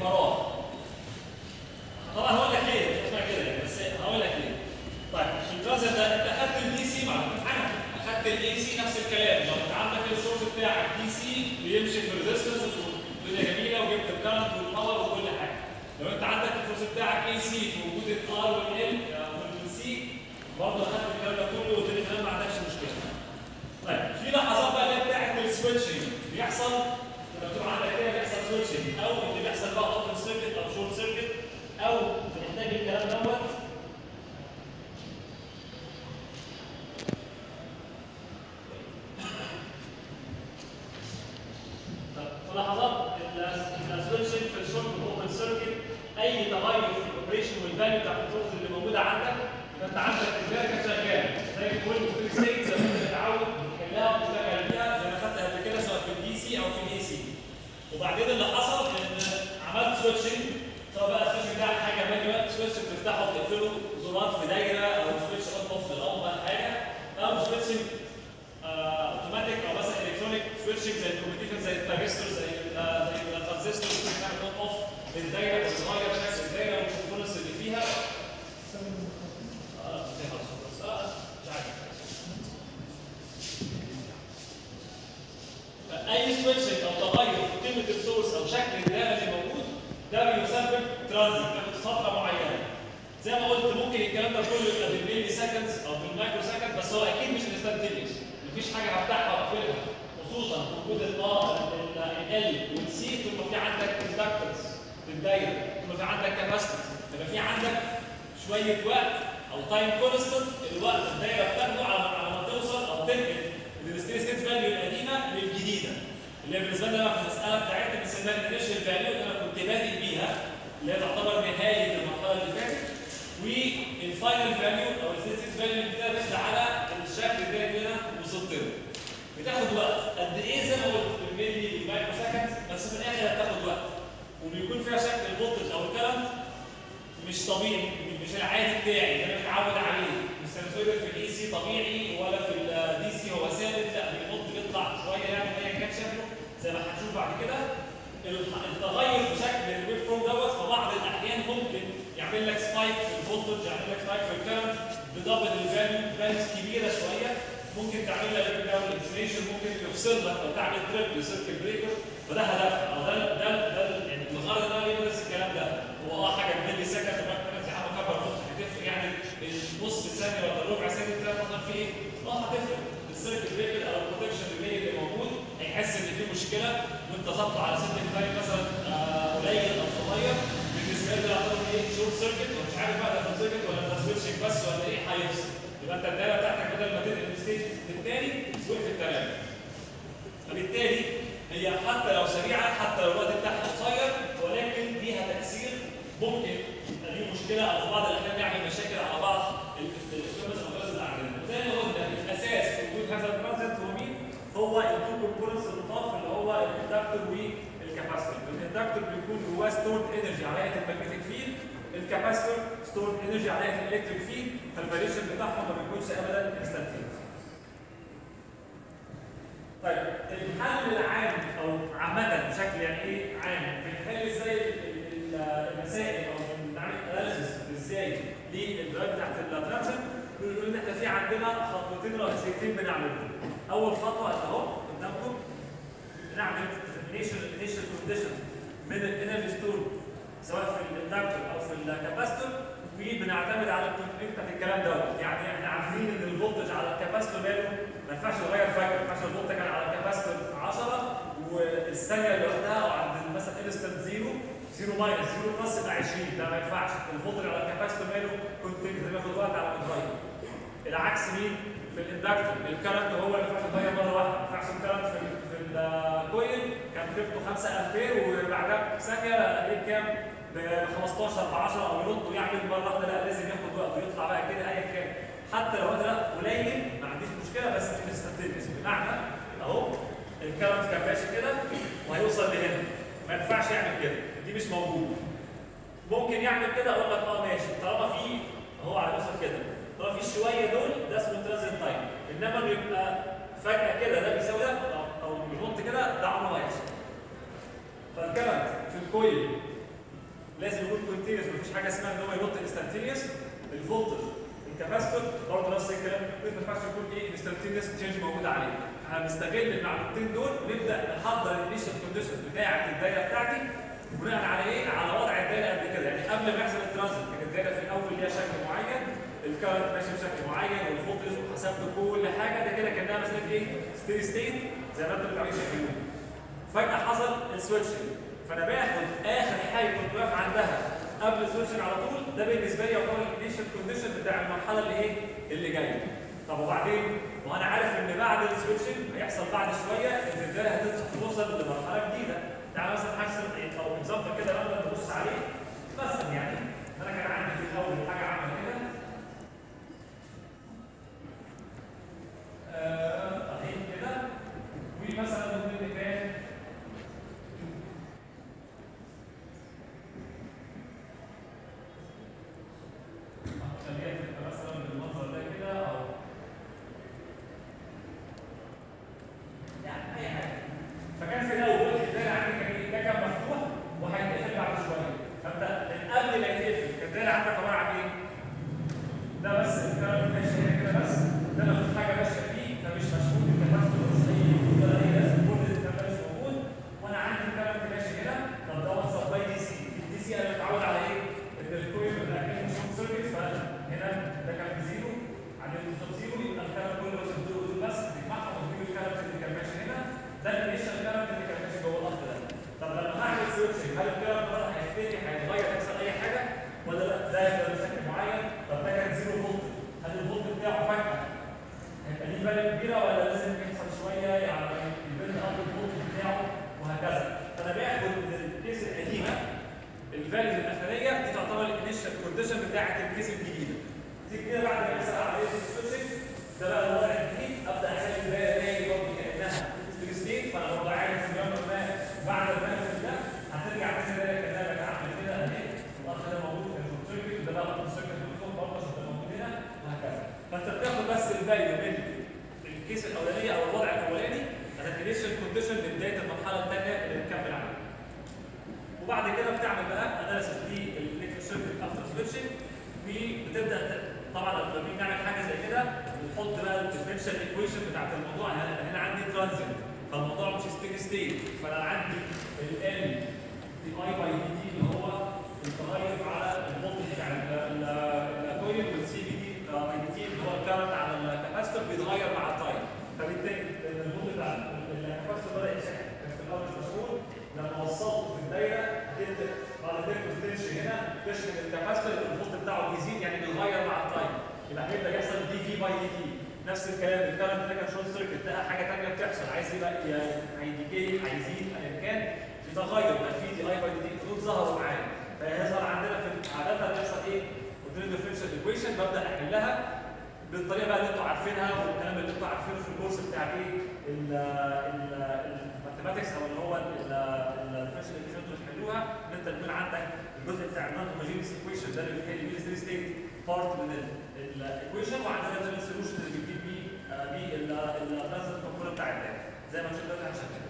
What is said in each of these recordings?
فراغ طبعا هقول لك ليه مش اسمها كده يعني بس هقول لك ليه طيب الترانزيت ده انت اخدت الدي سي مع عنها اخدت الاي سي نفس الكلام لو انت عندك السورس بتاعك دي سي بيمشي في الريزستنس والدنيا جميله وجبت الكرنت والباور وكل حاجه لو انت عندك السورس بتاعك اي سي في وجود الار والال والسي برضه اخدت الكلام ده كله والدنيا تمام ما عندكش مشكله طيب في لحظات بقى اللي هي بتاعت السويتشنج بيحصل لما بتبقى عندك كده بيحصل سويتشنج او اللي بيحصل بقى اوبن سيركت او شورت سيركت او بنحتاج الكلام دوت طب في لحظات السويتشنج في الشورت والاوبن سيركت اي تغير في الاوبريشن والفاليو بتاعت الفولت اللي موجوده عندك يبقى انت عندك الفاليو شغال زي الفول ستيت ستيت زي ما انت متعود بتحلها وبتشتغل بيها زي ما خدت قبل كده سواء في الدي سي او في الاي سي وبعدين اللي حصل ان عملت سويتشنج سواء بقى السويتش بتاعك حاجه مانيوال سويتش بتفتحه وتقفله زرار في دايره او سويتش اون اوف في الامر حاجه او سويتشنج اوتوماتيك او مثلا الكترونيك سويتشنج زي الكوميونيكيشن زي التراكستور زي ال- زي الترانزستور بتعمل اون اوف للدايره وتغير شكل الدايره والكومبوننتس اللي فيها اه دي خلاص آه، مش عارف اي سويتشنج او تغير في قيمه السورس او شكل الداتا اللي موجود ده بيسبب ترانزيت بياخد فتره معينه زي ما قلت ممكن الكلام ده كله يبقى بالملي سكندز او بالمايكرو سكند بس هو اكيد مش انستنتينيوس مفيش حاجه هفتحها واقفلها خصوصا في وجود الار ال والسي طول ما في عندك كوندكتورز في الدايره طول ما في عندك كاباسيتي يبقى في عندك شويه وقت او تايم كونستنت الوقت الدايره بتاخده على على ما توصل او تنقل من الستيت ستيت فاليو القديمه للجديده اللي هي بالنسبه لنا بقى في المساله بتاعتنا بنسميها الانيشال فاليو اللي انا كنت بادئ بيها اللي هي تعتبر نهايه المرحله اللي فاتت والفاينل فاليو او الستيت ستيت فاليو اللي ده بس على الشكل ده اللي انا وصلت له بتاخد وقت قد ايه زي ما قلت بالملي مايكرو سكند بس في الاخر هتاخد وقت وبيكون فيها شكل الفولتج او الكرنت مش طبيعي مش العادي بتاعي اللي انا متعود عليه مش سنسوريك في الاي سي طبيعي ولا في الدي سي هو ثابت لا بينط بيطلع شويه يعني ايا كان شكله زي ما هنشوف بعد كده التغير في شكل الويف فورم دوت في بعض الاحيان ممكن يعمل لك سبايك في الفولتج يعمل لك سبايك في الكرنت بدبل الفاليو فاليوز كبيره شويه ممكن تعمل لك داون اكسليشن ممكن يفصل لك او تعمل تريب سيركل بريكر فده هدفها او ده ده ده يعني الغرض ان انا ليه بدرس الكلام ده هو اه حاجه بملي سكند وبعد يا عم كبر نص هتفرق يعني النص ثانيه ولا الربع ثانيه بتاعت مثلا في ايه؟ اه هتفرق السيركل بريكر او البروتكشن ريلي اللي موجود هيحس ان في مشكله وانت ضغطه على سيركل تاني مثلا آه، قليل او صغير بالنسبه لي يعتبر ايه شورت سيركت ومش عارف بقى ده سيركت ولا ده سويتشنج بس ولا ايه هيفصل يبقى انت الدايره بتاعتك بدل ما تنقل من ستيج للتاني وقفت تماما فبالتالي هي حتى لو سريعه حتى لو الوقت بتاعها قصير ولكن ليها تاثير ممكن يبقى ليه مشكله او في بعض الاحيان يعمل مشاكل على بعض الكمبيوترز او اللي عندنا زي ما قلنا الاساس في وجود هذا الترانزيت هو مين؟ هو التو كومبوننتس اللطاف اللي هو الاندكتور والكاباسيتور الاندكتور بيكون جواه ستورد انرجي على هيئه الماجنتيك فيلد الكاباسيتور ستورد انرجي على هيئه الالكتريك فيلد فالفاريشن بتاعهم ما بيكونش ابدا انستنتينيوس طيب الحل العام او عامه بشكل يعني ايه عام بنحل ازاي ال- ال- المسائل او بنعمل اناليسيس ازاي للدرجه بتاعت الترانزيت بنقول ان احنا في عندنا خطوتين رئيسيتين بنعملهم اول خطوه اهو قدامكم بنعمل ديترمينيشن انيشال كونديشن من الانرجي ستور سواء في الاندكتور او في الكاباستور وبنعتمد على التكنيك بتاعت الكلام دوت يعني احنا عارفين ان الفولتج على الكاباستور ماله ما ينفعش يتغير فجاه ما ينفعش الفولت كان على الكاباستور 10 والثانيه اللي وقتها او عند مثلا انستنت زيرو زيرو ماينس زيرو بلس يبقى 20 ده ما ينفعش الفولتج على الكاباستور ماله كنت بياخد وقت على ما يتغير العكس مين؟ في الاندكتور الكرنت هو اللي ينفع يتغير مره واحده ما ينفعش الكرنت في ال- في الكويل كان قيمته 5 امبير وبعدها ثانيه الاقيه كام؟ ب 15 ب 10 او ينط يعمل مره واحده لا لازم ياخد وقت ويطلع بقى كده ايا كان حتى لو الوقت ده قليل ما عنديش مشكله بس مش انستنتينيوس بمعنى اهو الكرنت كان ماشي كده وهيوصل لهنا ما ينفعش يعمل كده دي مش موجوده ممكن يعمل كده اقول لك اه ماشي طالما في هو على وصل كده طالما في شويه دول ده اسمه ترانزيت تايم انما انه يبقى فجاه كده ده بيساوي ده او او بينط كده ده عمره ما يحصل فالكرنت في الكويل لازم يكون كونتينوس مفيش حاجه اسمها ان هو ينط انستنتينيوس الفولتج الكاباستور برضه نفس الكلام ما ينفعش يكون ايه انستنتينيوس تشينج موجود عليه هنستغل المعلومتين دول ونبدا نحضر الانيشال كونديشن بتاعه الدايره بتاعتي بناء على ايه؟ على وضع الدايره قبل كده يعني قبل ما يحصل الترانزيت كانت الدايره في الاول ليها شكل معين الكارنت ماشي بشكل معين والفولتج وحسبت كل حاجه ده كده كانها مثلا ايه؟ ستيدي ستيت زي ما انتم بتعملوا شايفين فجاه حصل السويتشنج فانا باخد اخر حاجه كنت واقف عندها قبل السويتشنج على طول ده بالنسبه لي يعتبر الانيشال كونديشن بتاع المرحله اللي ايه؟ اللي جايه طب وبعدين وانا عارف ان بعد السويتشنج هيحصل بعد شويه ان الدايره هتوصل لمرحله جديده تعالى مثلا احسن او اكزامبل كده لما نبص عليه مثلا يعني انا كان عندي في الاول حاجه عامله كده آه، اهي كده ومثلا ممكن كان خليها تبقى مثلا بالمنظر ده كده او يعني اي حاجه فكان في الاول الدايره عندي كان ايه؟ ده كان مفتوح وهيتقفل بعد شويه فانت من قبل ما يتقفل كان الدايره عندك عباره عن ايه؟ ده بس الكلام ماشي هنا كده بس ده ما فيش حاجه ماشيه فيه فمش مشغول بالتفاصيل مش اي ولا اي لازم كل الكلام ده مش موجود وانا عندي الكلام اللي ماشي هنا طب ده وصل باي دي سي الدي سي انا متعود على ايه؟ ان الكويل بيبقى اكنه شورت سيركت فهنا ده كان بزيرو عند الشوت زيرو يبقى الكلام كله بس دول دول بس نجمعهم ونجيب الكلام اللي كان ماشي هنا ده الانيشال كلام اللي كان ماشي جوه الخط ده طب لما هعمل سويتشنج هل الكلام ده هيختفي هيتغير هيحصل اي حاجه ولا لا ده يبقى بشكل معين طب ده كان زيرو فولت هل الفولت بتاعه فجاه هيبقى ليه فاليو كبيره ولا لازم يحصل شويه يعني يبان اب الفولت بتاعه وهكذا فانا باخد من الكيس القديمه الفاليوز الاخريه دي تعتبر الانيشال كونديشن بتاعت الكيس الجديده دي كده بعد ما يحصل عمليه السويتشنج ده بقى الوضع الجديد ابدا اخلي الدايره تاني برضه كانها ستيدي ستيت فانا برضه عارف ان يوم ما بعد المنفذ ده هترجع تاني الدايره كانها بقت عامله كده اهي الاخ ده موجود في السيركت وده بقى السيركت المفتوح برضه عشان ده موجود هنا وهكذا فانت بتاخد بس الفاليو من الكيس الاولانيه او الوضع الاولاني ده الانيشال كونديشن لبدايه المرحله الثانيه اللي بنكمل عليها وبعد كده بتعمل بقى اناليسيس للالكتريك سيركت افتر سويتشنج وبتبدا ت- طبعا لما بنيجي نعمل حاجه زي كده بنحط بقى الديفرنشال ايكويشن بتاعت الموضوع يعني انا هنا عندي ترانزيت فالموضوع مش ستيدي ستيت فانا عندي ال دي اي باي دي تي اللي هو التغير على الفولت بتاع ال- ال- الكويل والسي بي دي اي دي تي اللي هو الكارنت على الكاباستور بيتغير مع التايم فبالتالي الفولت بتاع الكاباستور بدا يشحن كان في الاول مش مشهور لما وصلته في الدايره هتبدا بعد كده تمشي هنا تشحن الكاباستور الفولت بتاعه بيزيد يعني بيتغير مع التايم يبقى هيبدا يحصل دي في باي دي تي نفس الكلام الكارنت ده كان شورت سيركت ده حاجه ثانيه بتحصل عايز يبقى هيديكي هيزيد ايا كان يتغير بقى في دي اي باي دي تي دول ظهروا معايا فيظهر عندنا في عاده بيحصل ايه؟ قدام ديفرنشال ايكويشن ببدا احلها بالطريقه بقى اللي انتوا عارفينها والكلام اللي انتوا عارفينه في الكورس بتاع ايه؟ الماثيماتكس او اللي هو الديفرنشال ايكويشن انتوا بتحلوها ان انت يكون عندك الجزء بتاع النون هوموجينيس ايكويشن ده اللي بيحل بيه الستيدي ستيت بارت من الايكويشن وعندنا ده السولوشن اللي بيجيب بيه آه، بيه الترانزيت كومبوننت بتاع الداتا زي ما شفنا ده هنشغل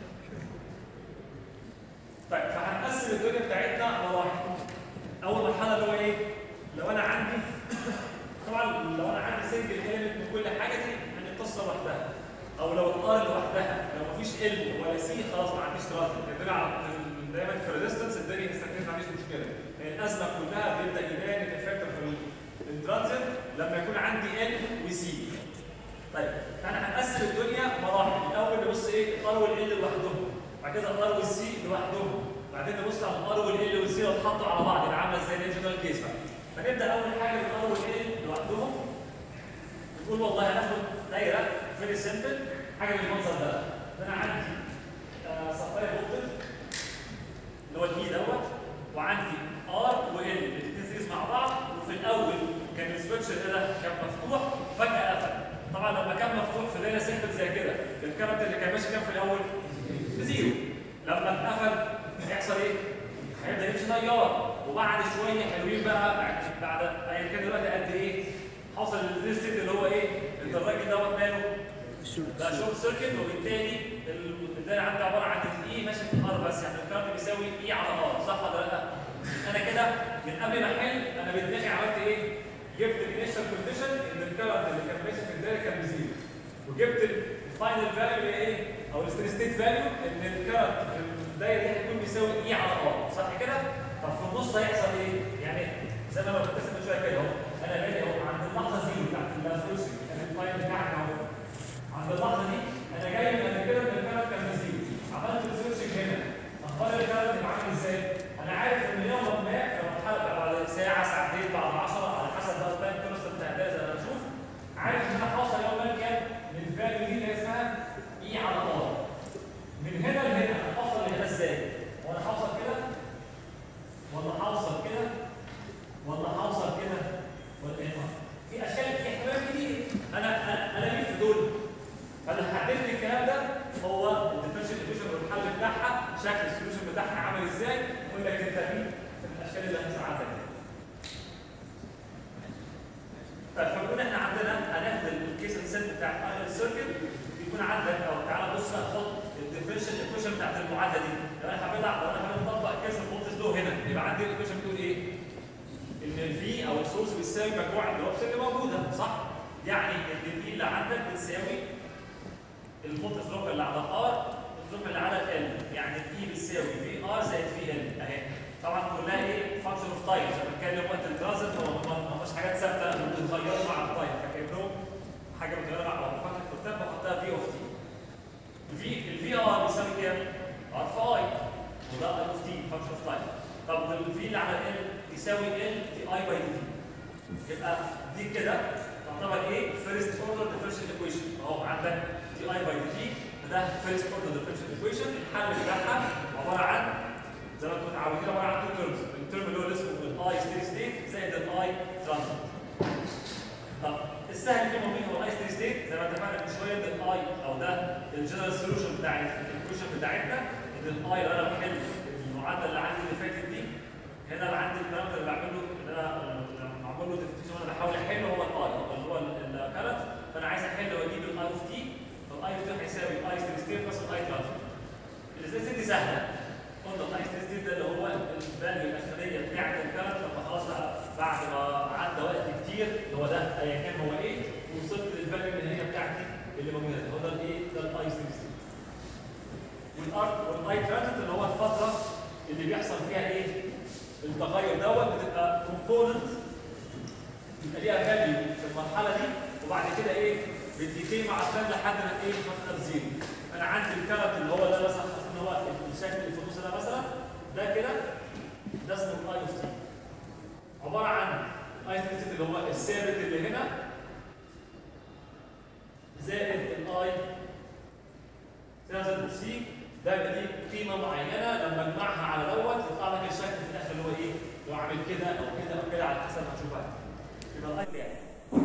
طيب فهنقسم الدنيا بتاعتنا مراحل اول مرحله اللي هو ايه؟ لو انا عندي طبعا لو انا عندي سنجل ايلمنت من كل حاجه دي يعني القصه لوحدها او لو الار لوحدها لو مفيش ال ولا سي خلاص ما عنديش ترانزيت الدنيا على- دايما في الريزستنس الدنيا مستقيمه ما عنديش مشكله يعني الازمه كلها بيبدا يبان الافكت في الترانزيت لما يكون عندي ال وسي طيب احنا هنقسم الدنيا مراحل الاول نبص ايه الار والال لوحدهم بعد كده الار والسي لوحدهم بعدين نبص على الار والال والسي لو اتحطوا على بعض يبقى عامله ازاي الريجنال كيس بقى فنبدا اول حاجه بالار والال لوحدهم نقول والله هناخد دايره فيري سمبل حاجه بالمنظر ده ده انا عندي سبلاي فولتج اللي هو الاي دوت وعندي ار وال الاثنين سيريز مع بعض وفي الاول كان السويتش ده كان مفتوح فجاه قفل طبعا لما كان مفتوح في دايره سمبل زي كده الكارت اللي كان ماشي كان في الاول بزيرو لما اتقفل هيحصل ايه؟ هيبدا يمشي تيار وبعد شويه حلوين بقى بعد بعد ايا كان دلوقتي قد ايه؟ حصل الزيرو ستيت اللي هو ايه؟ ان الراجل دوت ماله ده شورت سيركت وبالتالي الدايره عندي عباره عن الاي ماشي في الار بس يعني الكارت بيساوي اي على ار صح ولا لا؟ انا كده كده من قبل ما احل انا بدماغي عملت ايه؟ جبت الانيشال كونديشن ان الكرنت اللي كان ماشي في الدايره كان بزيرو وجبت الفاينل فاليو اللي هي ايه؟ او الستيدي ستيت فاليو ان الكرنت في الدايره دي هيكون بيساوي اي على ار صح كده؟ طب في النص هيحصل ايه؟ يعني زي ما انا كنت من شويه كده اهو انا بادئ اهو عند اللحظه زيرو بتاعت الاسوشي كان الفاينل بتاعك اهو عند اللحظه دي انا جاي من كده ان الكرنت كان بزيرو عملت ريسيرش هنا اخبار الكلام يبقى عامل ازاي؟ انا عارف ان يوم ما في مرحله بعد ساعه ساعتين بعد 10 على حسب بقى التايم كونستنت بتاع ده زي ما نشوف عارف ان انا هوصل يوم ما كام من الفاليو دي اللي هي اسمها اي على ار من هنا لهنا هوصل لهنا ازاي؟ وانا هوصل كده ولا هوصل كده ولا هوصل كده ولا ايه؟ في اشكال في احتمال كتير انا انا انا مين في دول؟ فاللي حدد لي الكلام ده هو الديفرنشال ايكويشن والحل بتاعها شكل السوليوشن بتاعها عامل ازاي يقول لك انت مين في الاشكال اللي هنساعدك طيب فبنقول احنا عندنا هناخد الكيس سيت بتاع الايرون سيركل يكون عندك او تعالى بص نحط الديفرنشال ايكويشن بتاعت المعادله دي لو انا حبيت لو انا حبيت اطبق كيس الفولتج لو هنا يبقى عندي الايكويشن بتقول ايه؟ ان الفي او السورس بيساوي مجموع الدروبس اللي موجوده صح؟ يعني ان الفي اللي عندك بتساوي الفولت دروب اللي على ار الدروب اللي على ال يعني الاي بتساوي في ار زائد في ال اهي طبعا كلها ايه فانكشن اوف تايم لما بنتكلم وقت الترانزيت هو ما فيش حاجات ثابته بتتغير مع التايم فكانهم حاجه متغيره مع بعض فاكر كتاب بحطها في اوف تي الفي الفي ار بيساوي كام؟ ار في اي وده اي اوف تي فانكشن اوف تايم طب الفي اللي على ال يساوي ال دي اي باي دي تي يبقى دي كده تعتبر ايه؟ فيرست اوردر ديفرنشال ايكويشن اهو عندك دي اي باي دي تي فده فيرست اوردر ديفرنشال ايكويشن الحل بتاعها عباره عن زي ما انتم متعودين عباره عن تو تيرمز الترم اللي هو اسمه الاي ستيدي ستيت زائد الاي ترانزيت طب السهل فيهم مين هو الاي ستيدي ستيت زي ما اتفقنا من شويه ان الاي او ده الجنرال سوليوشن بتاع الايكويشن بتاعتنا ان الاي لو انا بحل المعادله اللي عندي اللي فاتت دي هنا اللي عندي البارامتر اللي بعمله ان انا معمول له ديفينيشن وانا بحاول احله هو الاي اللي هو الكارت فانا عايز احل واجيب الاي اوف تي فالاي اوف تي هيساوي الاي ستيدي ستيت بلس الاي ترانزيت الستيدي ستيت دي سهله قلنا الاي ستيدي ستيت ده اللي هو الفاليو الاخريه بتاعت الكارت لما خلاص بقى بعد ما عدى وقت كتير اللي هو ده ايا كان هو ايه وصلت للفاليو اللي هي بتاعتي اللي موجوده هو ده الايه ده الاي ستيدي ستيت والارك والاي ترانزيت اللي هو الفتره اللي بيحصل فيها ايه التغير دوت بتبقى كومبوننت يبقى ليها فاليو في المرحله دي وبعد كده ايه بتديكي مع التايم لحد ما ايه تفضل زيرو انا عندي الكارت اللي هو ده مثلا ان هو الشكل اللي في النص ده مثلا ده كده ده اسمه الاي اوف تي عباره عن اي ستيت اللي هو الثابت اللي هنا زائد الاي ترانزيت سي ده يبقى دي قيمه معينه لما اجمعها على دوت يطلع لك الشكل في الاخر اللي هو ايه؟ لو عامل كده او كده او كده على حسب ما تشوفها يبقى الاي يعني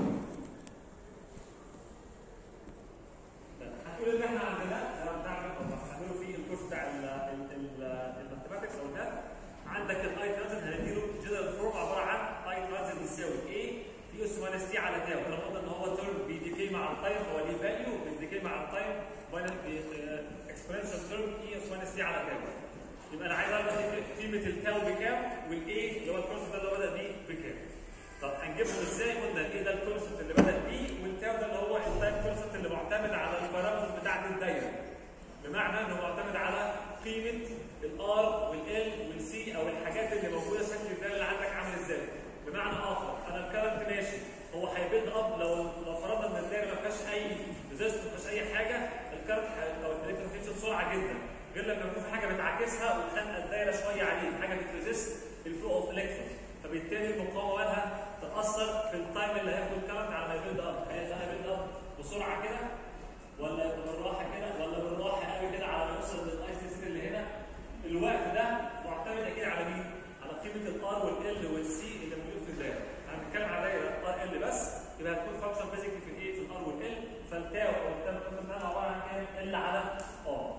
هنقول ان احنا عندنا بنعمل هنعمله في الكورس بتاع الماثيماتكس او الماث عندك الاي ترانزيت هنديله جنرال فورم عباره عن اي ترانزيت يساوي ايه في اس ماينس تي على تاو طالما قلنا ان هو تيرم بيديكي مع التايم هو ليه فاليو بيديكي مع التايم اكسبوننشال تيرم اي اس ماينس تي على تاو يبقى انا عايز اعرف قيمه التاو بكام والايه اللي هو الكونسبت ده اللي بدا بيه بكام طب هنجيبهم ازاي قلنا ايه ده الكونسبت اللي بدا بيه والتاو ده اللي هو التايم كونسبت اللي معتمد على البارامترز بتاعت الدايره بمعنى انه معتمد على قيمه الار والال والسي او الحاجات اللي موجوده شكل الدايره اللي عندك عامل ازاي بمعنى اخر انا الكرنت ماشي هو هيبيلد اب لو لو فرضنا ان الدايره ما فيهاش اي ريزيست ما فيهاش اي حاجه الكرنت او الالكترون هتمشي بسرعه جدا غير لما يكون في حاجه بتعاكسها وتخنق الدايره شويه عليه حاجه بتريزيست الفلو اوف الكترونز فبالتالي المقاومه مالها تاثر في التايم اللي هياخده الكرنت على ما يبيلد اب هيبيلد اب بسرعه كده ولا بالراحه كده ولا بالراحه قوي كده على ما يوصل للاي سي اللي هنا الوقت ده معتمد اكيد على مين؟ على قيمه الار والال والسي اللي موجود في الدايره انا بنتكلم على دايره ار ال بس يبقى هتكون فانكشن بيزك في الايه في الار والال فالتاو او التاو ده عباره عن كام؟ ال على ار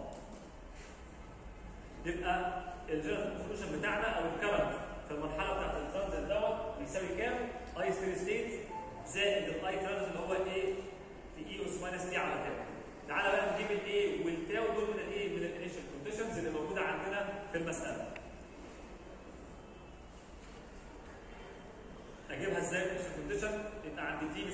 يبقى الجنرال سوليوشن بتاعنا او الكرنت في المرحله بتاعت الترانزيت دوت بيساوي كام؟ اي ستيدي ستيت زائد الاي ترانزيت اللي هو ايه؟ في اي اس ماينس تي على تاو. تعالى بقى نجيب الايه والتاو دول من الايه؟ من الانيشال كونديشنز اللي موجوده عندنا في المساله.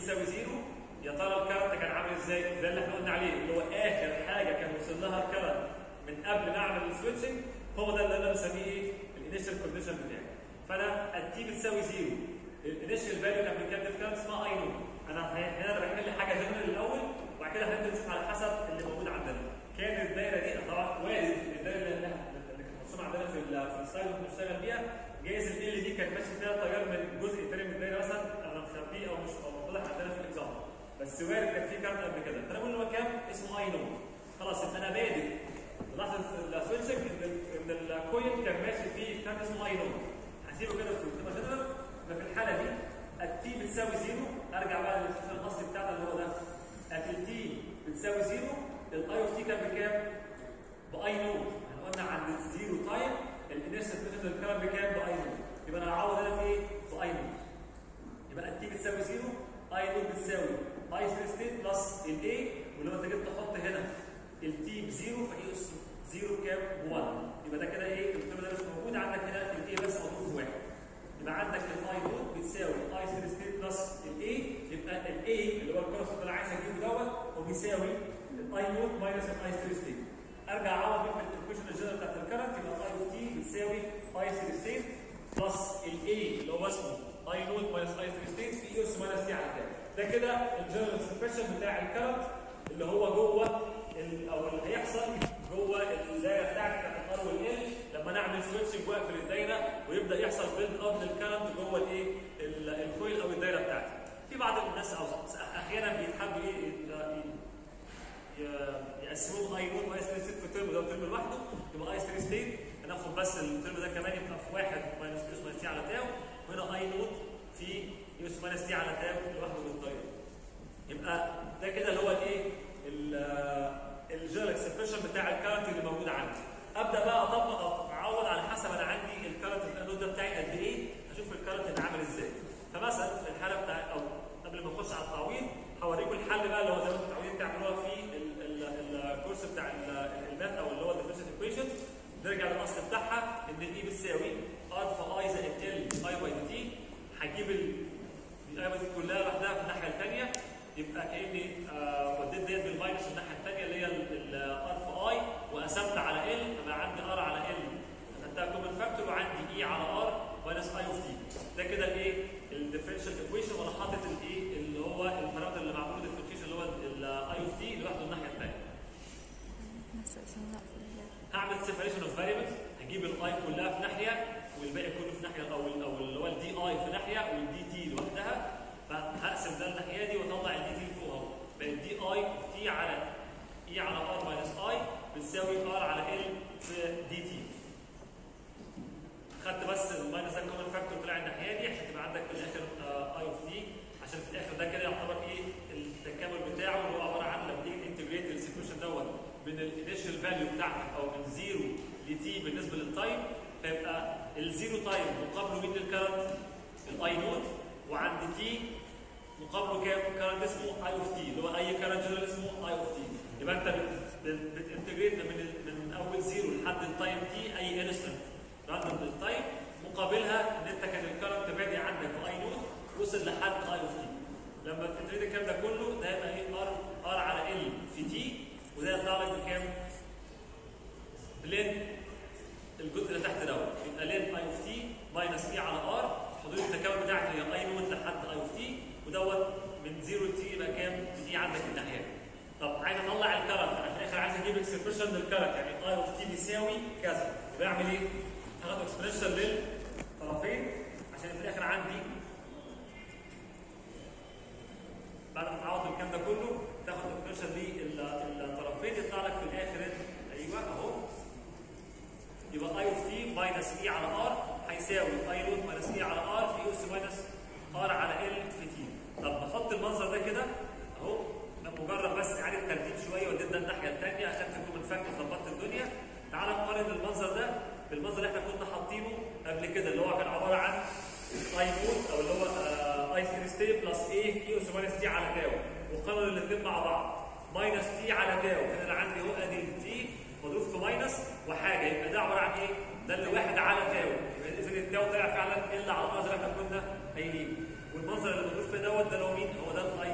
بتساوي زيرو يا ترى الكرنت كان عامل ازاي؟ زي اللي احنا قلنا عليه اللي هو اخر حاجه كان وصل لها الكرنت من قبل ما اعمل السويتشنج هو ده اللي انا بسميه ايه؟ الانيشال كونديشن بتاعي. فانا التي بتساوي زيرو الانيشال فاليو كان بكام للكرنت اسمها اي نوت. انا هنا بحل حاجه جنرال الاول وبعد كده هنبدا نشوف على حسب اللي موجود عندنا. كان الدايره دي طبعا وارد الدايره اللي اللي كانت مرسومه عندنا في ال- في السلايد اللي بنشتغل بيها جايز ال ال دي كانت ماشي فيها تيار من جزء تاني من الدايره مثلا انا مخبيه او مش أو واضح عندنا في الاكزامبل بس وارد كان في كارت قبل كده فانا بقول له كام اسمه اي نوت خلاص يبقى انا بادئ لحظه السويتشنج ان ال- ان الكوين كان ماشي فيه كارت اسمه اي نوت هسيبه كده في القيمه جنرال يبقى في الحاله دي التي بتساوي زيرو ارجع بقى للفكره الاصلي بتاعنا اللي هو ده التي بتساوي زيرو الاي اوف تي كان بكام؟ باي نوت احنا قلنا عند الزيرو تايم الانيشال بتاعت الكلام بكام؟ باي نوت يبقى انا هعوض هنا بايه؟ باي نوت يبقى التي بتساوي زيرو اي نوت بتساوي اي ستيت ستيت بلس الاي ولما انت جيت تحط هنا التي بزيرو فاي اس زيرو بكام؟ ب 1 يبقى ده كده ايه؟ القيمه ده مش موجود عندك هنا الاي بس موجود بواحد يبقى عندك الاي نوت بتساوي اي ستيت ستيت بلس الاي يبقى الاي اللي هو الكورس اللي انا عايز اجيبه دوت هو بيساوي الاي نوت ماينس الاي ستيت ستيت ارجع اعوض بيه في الايكويشن الجنرال بتاعت الكرنت يبقى اي اوف تي بتساوي اي ستيت ستيت بلس الاي اللي هو اسمه اي نوت ماينس اي ستيت ستيت في اس ماينس تي على كام ده كده الجنرال اكسبريشن بتاع الكرنت اللي هو جوه ال- او اللي هيحصل جوه الدايره بتاعت بتاعت الار والال لما نعمل سويتشنج واقفل الدايره ويبدا يحصل بيلد اب للكرنت جوه الايه ال- الكويل او الدايره بتاعتي في بعض الناس او احيانا بيتحبوا ايه ي- ي- يقسموهم اي نوت واي ستري ستيت في ترم ده وترم لوحده يبقى اي ستري ستيت هناخد بس الترم ده كمان يبقى في واحد ماينس يوس ماينس تي على تاو وهنا اي نوت في يوس ماينس تي على تاو لوحده بالطريقه يبقى ده كده اللي هو الايه الجنرال اكسبريشن بتاع الكارنت اللي موجود عندي ابدا بقى اطبق او اعوض على حسب انا عندي الكارنت الانود ده بتاعي قد ايه اشوف الكارنت اللي عامل ازاي فمثلا في الحاله بتاع او قبل ما نخش على التعويض هوريكم الحل بقى اللي هو زي ما انتم متعودين تعملوها في ال- ال- الكورس بتاع ال- الماث او اللي هو الديفرنشال ايكويشن نرجع للاصل بتاعها ان الاي بتساوي الفا اي زائد ال اي باي دي تي هجيب الاي باي دي كلها لوحدها في الناحيه الثانيه يبقى كاني آه وديت ديت بالماينس الناحيه الثانيه اللي هي الالفا اي وقسمت على ال فبقى عندي ار على ال خدتها كومن فاكتور وعندي اي على ار ماينس اي اوف تي ده كده الايه الديفرنشال ايكويشن وانا حاطط الايه اللي هو البارامتر اللي معمول ديفرنشيشن اللي هو الاي اوف تي لوحده الناحيه الثانيه هعمل سيبريشن اوف فاريبلز هجيب الاي كلها في ناحيه والباقي كله في ناحيه او ال- او اللي هو الدي اي في ناحيه والدي تي لوحدها فهقسم ده الناحيه دي واطلع الدي تي فوق اهو بقت دي اي تي على اي على ار ماينس اي بتساوي ار على ال في دي تي خدت بس الماينس ده كومن فاكتور طلع الناحيه دي عشان تبقى عندك في الاخر اي اوف تي عشان في الاخر ده كده يعتبر ايه التكامل بتاعه اللي هو عباره عن لما تيجي انتجريت السيكويشن دوت من الانيشال فاليو بتاعتك او من زيرو لتي بالنسبه للتايم فيبقى الزيرو تايم مقابله مين للكرنت؟ الاي نوت وعند تي مقابله كام؟ كرنت اسمه اي اوف تي اللي هو اي كرنت جنرال اسمه اي اوف تي يبقى انت بت- بت- بتنتجريت من ال- من اول زيرو لحد التايم تي اي انستنت راندوم للتايم مقابلها ان انت كان الكرنت بادئ عندك باي نوت وصل لحد اي اوف تي لما تنتجريت الكلام ده كله ده يبقى ايه ار ار على ال في تي وده يطلع لك بكام؟ بلين الجزء اللي تحت دوت يبقى لين اي اوف تي ماينس اي على ار حدود التكامل بتاعتي هي اي نوت لحد اي اوف تي ودوت من 0 لتي يبقى كام؟ دي عندك الناحيه دي. طب عايز اطلع الكرنت انا في الاخر عايز اجيب اكسبريشن للكرنت يعني اي اوف تي بيساوي كذا يبقى اعمل ايه؟ هاخد اكسبريشن للطرفين عشان في الاخر عندي بعد ما تعوض الكلام ده كله تاخد اكسبريشن للطرفين يطلع لك في الاخر ايوه اهو يبقى اي اوف تي ماينس اي على ار هيساوي اي نوت ماينس اي على ار في اس ماينس ار على ال في تي طب نحط المنظر ده كده اهو ده مجرد بس اعاده ترتيب شويه وديت ده الناحيه الثانيه عشان تكون فاكر ظبطت الدنيا تعال نقارن المنظر ده بالمنظر اللي احنا كنا حاطينه قبل كده اللي هو كان عباره عن اي نوت او اللي هو اي ستري ستي بلس اي في اس ماينس تي على تاو وقارن الاثنين مع بعض ماينس تي على تاو كده انا عندي اهو ادي تي مضروب في ماينس وحاجه يبقى ده عباره عن ايه؟ ده اللي واحد على تاو يبقى اذا التاو طلع فعلا الا على المنظر اللي احنا كنا قايلين والمنظر اللي مضروب في دوت ده اللي هو مين؟ هو ده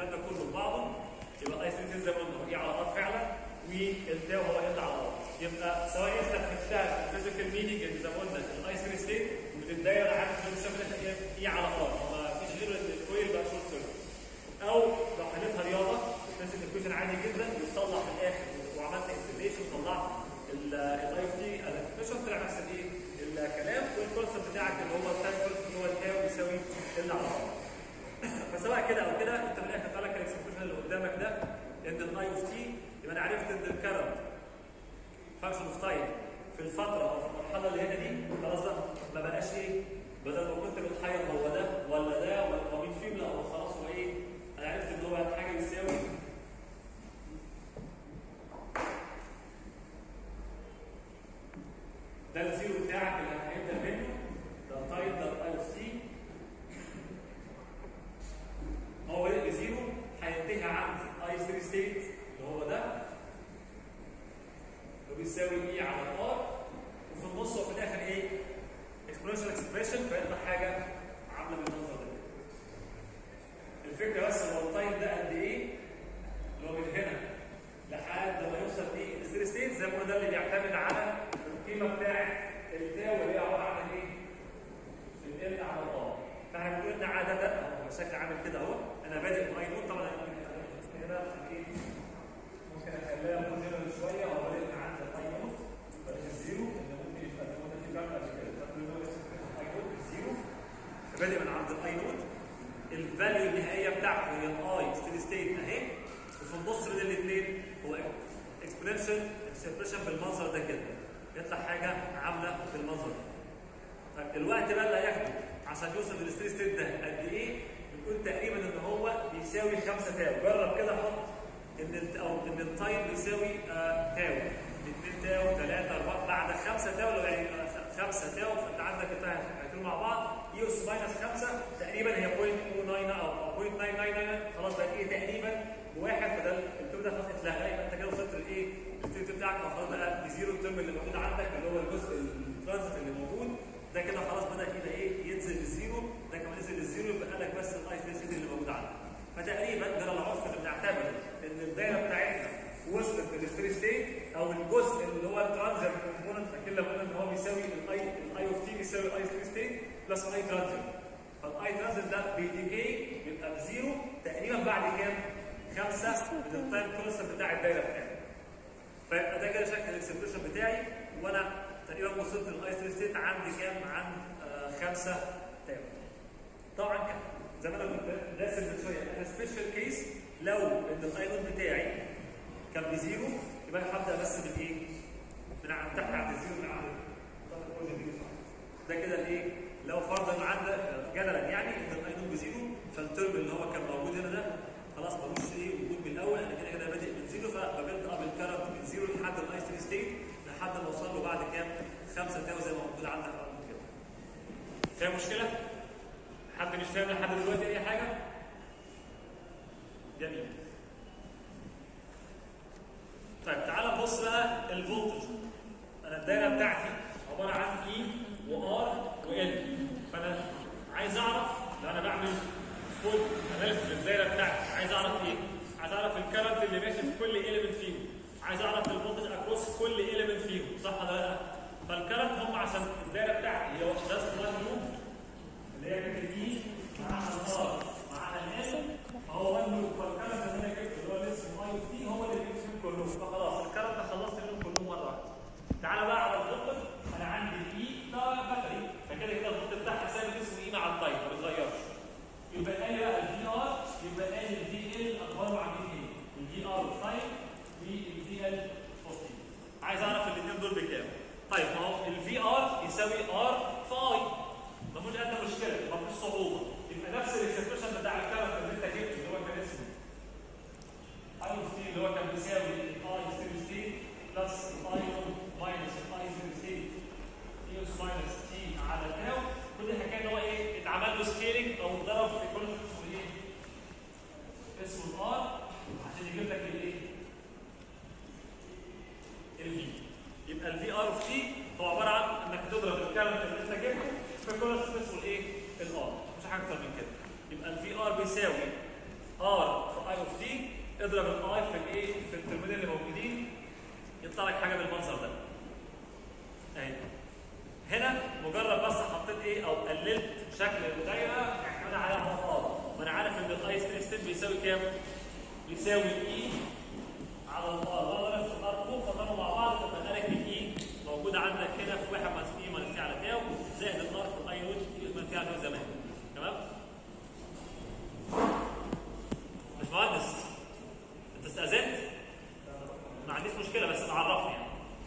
الكلام ده كله ببعضه يبقى الاي 3 زي ما قلنا ايه علاقات فعلا والتاو هو ال على ار يبقى سواء انت فهمتها في الفيزيكال مينينج زي ما قلنا الاي 3 ستيت من الدايره عارف ان السيركت ايه على ار ما فيش غير ان الكويل بقى شورت سيركت او لو حلتها رياضه تمسك الكويشن عادي جدا وتطلع في الاخر وعملت انتجريشن طلعت الاي تي الانتجريشن طلع نفس الايه الكلام والكونسبت بتاعك اللي هو التايم كونسبت اللي هو التاو بيساوي ال على ار فسواء كده او كده انت في الاخر طلع لك الاكسبريشن اللي قدامك ده ان الاي اوف تي يبقى انا عرفت ان الكرنت فانكشن اوف تايم في الفتره او في المرحله اللي هنا دي خلاص ده ما بقاش ايه بدل ما كنت بتحير هو ده ولا ده ولا هو مين فيهم لا هو خلاص هو ايه انا عرفت ان هو حاجه بتساوي ده الزيرو بتاعك اللي هيبدا منه ده تايم ده الاي اوف سي هو بدأ بزيرو هينتهي عند اي 3 ستيت اللي هو ده اللي بيساوي اي على ار وفي النص وفي الاخر ايه؟ اكسبريشن اكسبريشن فيطلع حاجه عامله بالمنظر ده. الفكره بس هو التايم ده قد ايه؟ اللي هو من هنا لحد ما يوصل ايه؟ الستيت ستيت زي ما قلنا ده اللي بيعتمد على القيمه بتاعت التاو اللي هي عباره عن ايه؟ ال على الار. فاحنا بنقول ان عاده اهو شكل عامل كده اهو انا بادئ باي نوت طبعا هنا ايه ممكن اخليها موديل شويه او بادئ من عند الاي نوت بادئ الزيرو اللي ممكن يبقى زي ما قلنا في كام قبل كده فبنقول له اي نوت الزيرو بادئ من عند الاي نوت الفاليو النهائيه بتاعته هي الاي ستيدي ستيت اهي وفي النص بين الاثنين هو اكسبريشن اكسبريشن بالمنظر ده كده يطلع حاجه عامله بالمنظر ده طيب الوقت بقى اللي هياخده عشان يوصل للستيدي ستيت ده قد ايه؟ بنقول تقريبا ان هو بيساوي 5 تاو جرب كده حط ان ال- او ان التايم بيساوي آه تاو 2 تاو 3 4 بعد 5 تاو لو يعني 5 تاو فانت عندك التايم هيكونوا مع بعض اي اس ماينس 5 تقريبا هي 0.09 او 0.999 خلاص بقت ايه تقريبا بواحد فده الترم ده خلاص اتلغى يبقى انت كده وصلت لايه؟ الترم بتاعك او خلاص بقى بزيرو الترم اللي موجود عندك اللي هو الجزء الترانزيت اللي موجود ده كده خلاص بدا كده ايه ينزل للزيرو ده كمان نزل للزيرو يبقى لك بس الاي 3 سي اللي موجود عندك فتقريبا ده العرف اللي بنعتبر ان الدايره بتاعتنا وصلت للستري ستيت او الجزء اللي هو الترانزيت كومبوننت فاكر لما قلنا ان هو بيساوي الاي الاي اوف تي بيساوي الاي 3 ستيت بلس الاي ترانزيت فالاي ترانزيت ده بيديكي بيبقى بزيرو تقريبا بعد كام؟ خمسه من التايم كونستنت بتاع الدايره بتاعتنا فيبقى ده كده شكل الاكسبريشن بتاعي وانا تقريبا وصلت للاي 3 ستيت عندي كام؟ عند آه خمسه تاو. طبعا كان زي ما انا كنت راسم من شويه انا سبيشال كيس لو ان الاي نوت بتاعي كان بزيرو يبقى انا هبدا بس بالايه؟ من عند تحت عند الزيرو من عند ده كده الايه؟ لو فرضا عندك جدلا يعني ان الاي نوت بزيرو فالترم اللي هو كان موجود هنا ده خلاص ملوش ايه وجود من الاول انا كده كده بادئ من زيرو فببدا اب الكرنت من زيرو لحد الاي 3 ستيت لحد ما اوصل له بعد كام؟ 5 تاو زي ما موجود عندك أو كده. فيها مشكله؟ حد مش فاهم لحد دلوقتي اي حاجه؟ جميل. طيب تعال نبص بقى الفولتج. انا الدايره بتاعتي عباره عن اي وار وال فانا عايز اعرف لو انا بعمل فول اناليسيس للدايره بتاعتي عايز اعرف ايه؟ عايز اعرف الكرنت اللي ماشي في كل ايليمنت فيهم عايز اعرف الفولتج اكروس كل ايليمنت فيهم صح ولا لا؟ فالكرنت هم عشان الدايره بتاعتي هي جاست وان لوب اللي هي كانت الاي معاها الار معاها ال فهو وان لوب فالكرنت اللي انا جبته اللي هو اللي اسمه اي تي هو اللي بيمشي فيهم كلهم فخلاص الكرنت خلصت منهم كلهم مره واحده تعالى بقى على الفولتج انا عندي الاي ده باتري فكده كده الفولت بتاعها ثابت اسمه اي مع التايم ما بيتغيرش يبقى قال بقى الفي ار يبقى قال الفي ال اخباره عن ايه؟ الفي ار تايم والفي ال بوزيتيف عايز اعرف الاثنين دول بكام طيب ما هو الفي ار يساوي ار في اي ما فيهوش ادنى مشكله ما فيهوش صعوبه يبقى نفس الاكسبريشن بتاع الكاركتر اللي انت جبته اللي هو كان اسمه اي تي اللي هو كان بيساوي الاي ستيدي ستيت بلس الاي ماينس الاي ستيدي ستيت اي اس ماينس تي على تاو كل الحكايه ان هو ايه اتعمل له سكيلنج او اتضرب في كونسبت اسمه ايه؟ اسمه الار عشان يجيب لك الايه؟ الفي يبقى الفي ار اوف تي هو عباره عن انك تضرب الكارنت اللي انت جبته في كونسبت اسمه الايه؟ الار مش حاجه اكتر من كده يبقى الفي ار بيساوي ار في اوف تي اضرب الاي في الايه في الترمين اللي موجودين يطلع لك حاجه بالمنظر ده اهي هنا مجرد بس حطيت ايه او قللت شكل الدايره اعتمد على ار وانا عارف ان الاي ستيل ستيل بيساوي كام؟ بيساوي الاي على الار وانا نفس الار فوق فضربوا مع بعض فبقى لك الاي موجوده عندك هنا في 1 ماينس اي ماينس تي على تاو زائد الار في الاي نوت اي ماينس تي على تاو زمان تمام؟ مش مهندس انت استاذنت؟ ما عنديش مشكله بس تعرفني يعني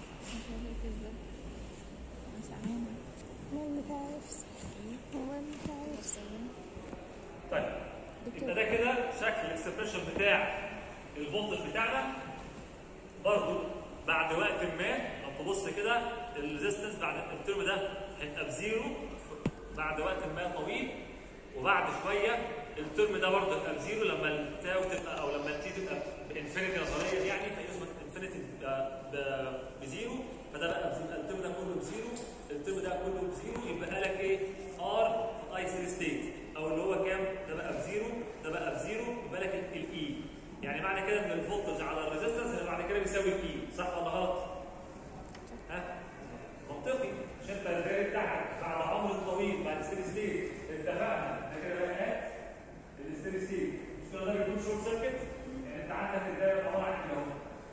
ما بتعرفش هو بتعرفش طيب يبقى ده كده شكل الاكسبريشن بتاع الفولتج بتاعنا برضو بعد وقت ما لو تبص كده الريزيستنس بعد الترم ده هيبقى بزيرو بعد وقت ما طويل وبعد شويه الترم ده برضه هيبقى بزيرو لما التاو تبقى او لما التي تبقى بانفينيتي نظريا يعني فيثبت انفينيتي بزيرو فده بقى بزيرو الترم ده كله بزيرو الترم ده كله بزيرو يبقى لك ايه ار اي سي ستيت او اللي هو كام ده بقى بزيرو ده بقى بزيرو يبقى لك الاي يعني معنى كده ان الفولتج على الريزيستنس اللي بعد كده بيساوي الاي صح ولا غلط؟ ها؟ منطقي مش انت الدايره بتاعك بعد عمر طويل بعد ستيدي ستيت اتفقنا ده كده بقى الستيدي ستيت مش كده ده بيكون شورت سيركت يعني انت عندك الدايره عباره عن كده اهو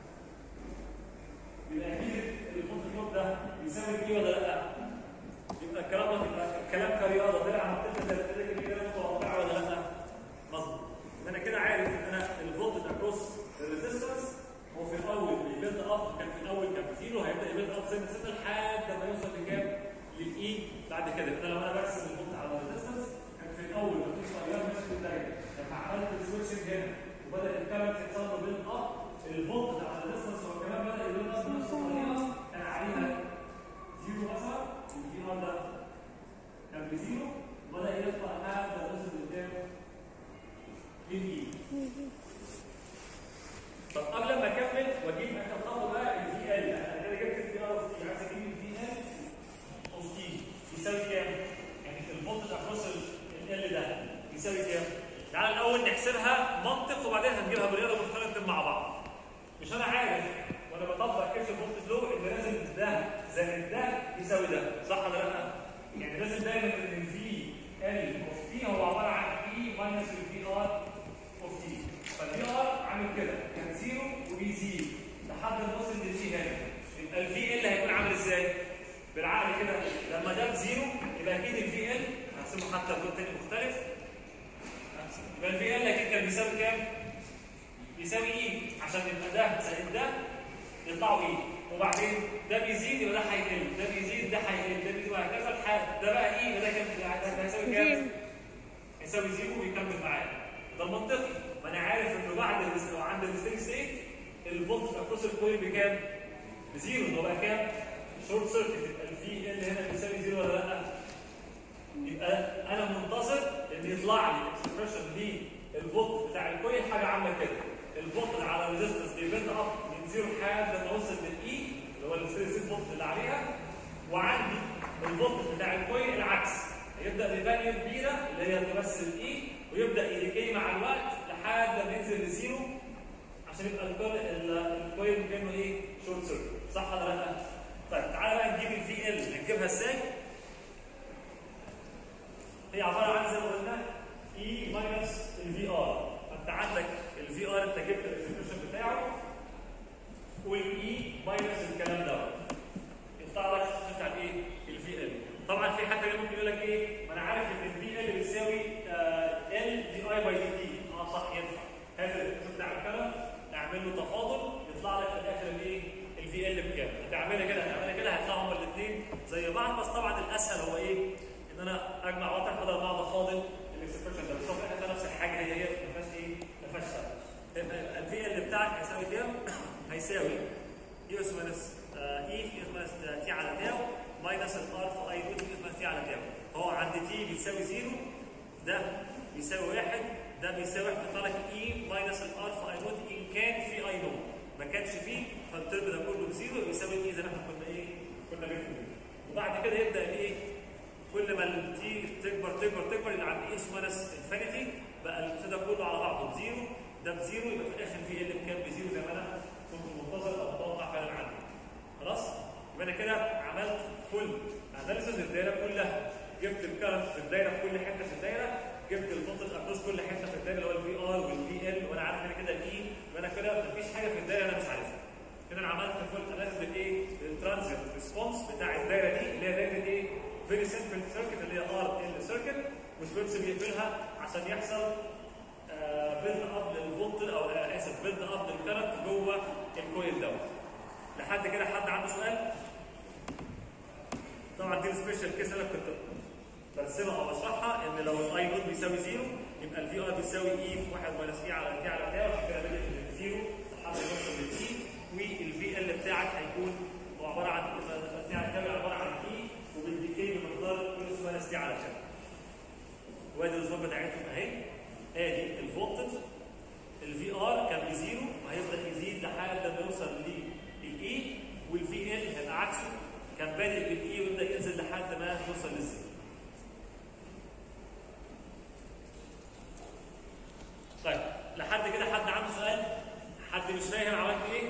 يبقى اكيد الفولتج لوب ده بيساوي الاي ولا لا؟ يبقى الكلام ده يبقى الكلام كرياضه طلع منطقي زي كده كده متوقعه ولا لا؟ مظبوط انا كده عارف ان انا الفولتج اكروس الريزيستنس هو في الاول البيلد اب كان في الاول كان بزيرو هيبدا يبيلد اب سنه سنه لحد ما يوصل لكام؟ للاي بعد كده انا لو انا برسم الفولت على الريزيستنس كان في الاول مفيش تغير ماشي في الدايره لما عملت السويتشنج هنا وبدا الكارنت يحصل له بيلد اب الفولت على الريزيستنس هو كمان بدا يبيلد اب بنفس الطريقه كان عليها زيرو مثلا الفي ار ده كان بزيرو وبدا يطلع لحد ما وصل لقدام للاي طب قبل ما اكمل واجيب اخر خطوه بقى الفي ال انا كده جبت الفي ار اوف تي عايز اجيب الفي ال اوف تي يساوي كام؟ يعني الفولتج اكروس ال ده يساوي كام؟ تعال الاول نحسبها منطق وبعدين هنجيبها بالرياضه ونقارن مع بعض. مش انا عارف وانا بطبق كيرش فولتج لو ان لازم ده زائد ده يساوي ده صح ولا لا؟ يعني لازم دايما ان الفي ال اوف تي هو عباره عن اي ماينس الفي ار اوف تي فالفي ار عامل كده كان زيرو وبيزيد لحد ما وصل للفي هنا يبقى الفي ال هيكون عامل ازاي؟ بالعقل كده لما ده بزيرو يبقى اكيد الفي ال هرسمه حتى بلون تاني مختلف يبقى الفي ال اكيد كان بيساوي كام؟ بيساوي اي عشان يبقى ده زائد ده يطلعوا اي وبعدين ده بيزيد يبقى ده هيقل ده بيزيد ده هيقل ده بيزيد وهكذا لحد ده بقى اي يبقى ده كام ده هيساوي كام؟ زيرو. هيساوي زيرو ويكمل معايا ده المنطقي ما انا عارف انه بعد الريس- أو عند الستيك ستيت الفولت اكروس الكويل بكام؟ بزيرو ده بقى كام؟ شورت سيركت يبقى الفي ال هنا بيساوي زيرو ولا لا؟ يبقى انا منتظر ان يطلع لي الاكسبريشن للفولت بتاع الكويل حاجه عامله كده الفولت على الريزستنس بيبيلد اب من زيرو لحد ما اوصل للاي اللي هو الستيك فولت اللي عليها وعندي الفولت بتاع الكويل العكس هيبدا بفاليو كبيره اللي هي تمثل الاي ويبدا يديكي مع الوقت لحد ما ينزل لزيرو عشان يبقى الكويل الكويل كانه ايه شورت سيركت صح ولا لا؟ طيب تعالى بقى نجيب الفي ال هنجيبها ازاي؟ هي عباره عن زي ما قلنا اي ماينس الفي ار فانت عندك الفي ار انت جبت الاكسبريشن بتاعه والاي ماينس الكلام ده يطلع لك بتاع ايه؟ الفي ال طبعا في حد هنا ممكن يقول لك ايه؟ ما انا عارف ان الفي ال بتساوي ال دي اي باي دي تي اه صح ينفع هات الاكسبريشن بتاع الكلام اعمل له تفاضل يطلع لك في الاخر الايه؟ الفي ال بكام؟ هتعملها كده هتعملها كده هيطلعوا هما الاثنين زي بعض بس طبعا الاسهل هو ايه؟ ان انا اجمع واطرح بدل ما اقعد افاضل الاكسبريشن ده بس هو في الاخر نفس الحاجه هي هي ما فيهاش ايه؟ ما فيهاش فرق الفي ال بتاعك هيساوي كام؟ هيساوي يو اس ماينس اي في اس ماينس تي على تاو ماينس الار في اي روت في اس ماينس تي على تاو هو عند تي بيساوي زيرو ده بيساوي واحد ده بيساوي واحد يطلع لك اي ماينس الار في اي نوت ان كان في اي نوت ما كانش فيه فالترم ده كله بزيرو بيساوي الاي زي ما احنا كنا ايه كنا بنقول وبعد كده يبدا الايه كل ما التي تكبر تكبر تكبر اللي عند اي اس ماينس انفينيتي بقى البتاع ده كله على بعضه بزيرو ده بزيرو يبقى في الاخر في ال بكام بزيرو زي ما انا كنت منتظر او متوقع فعلا عندي خلاص يبقى انا كده عملت فول اناليسيس للدايره كلها جبت الكرنت في الدايره في كل حته في الدايره جبت الفولتج اكروس كل حته في الدايره اللي هو الفي ار والفي ال وانا عارف ان كده الاي يبقى انا كده مفيش حاجه في الدايره انا مش عارفها كده انا عملت فول اناليسيس بالايه؟ بالترانزيت ريسبونس بتاع الدايره دي اللي هي دايره الايه؟ فيري سمبل سيركت اللي هي ار ال سيركت وسويتش بيقفلها عشان يحصل بيلد اب للفولت او آه، اسف بيلد اب للكرنت جوه الكويل دوت لحد كده حد عنده سؤال؟ طبعا دي السبيشال كيس انا كنت برسمها او بشرحها ان لو الاي نوت بيساوي زيرو يبقى الفي ار بيساوي اي في 1 ماينس اي على تي على تي وعشان كده بدات من زيرو لحد نقطه من اي والفي ال بتاعك هيكون هو عباره عن تي على تي عباره عن اي وبالديكي بمقدار اي ماينس تي على تي وادي الظروف بتاعتهم اهي ادي الفولتج الفي ار كان بزيرو وهيبدا يزيد لحد ما يوصل للاي والفي ال هيبقى عكسه كان بادئ بالاي ويبدا ينزل لحد ما يوصل للزيرو طيب لحد كده حد عنده سؤال حد مش فاهم عملت ايه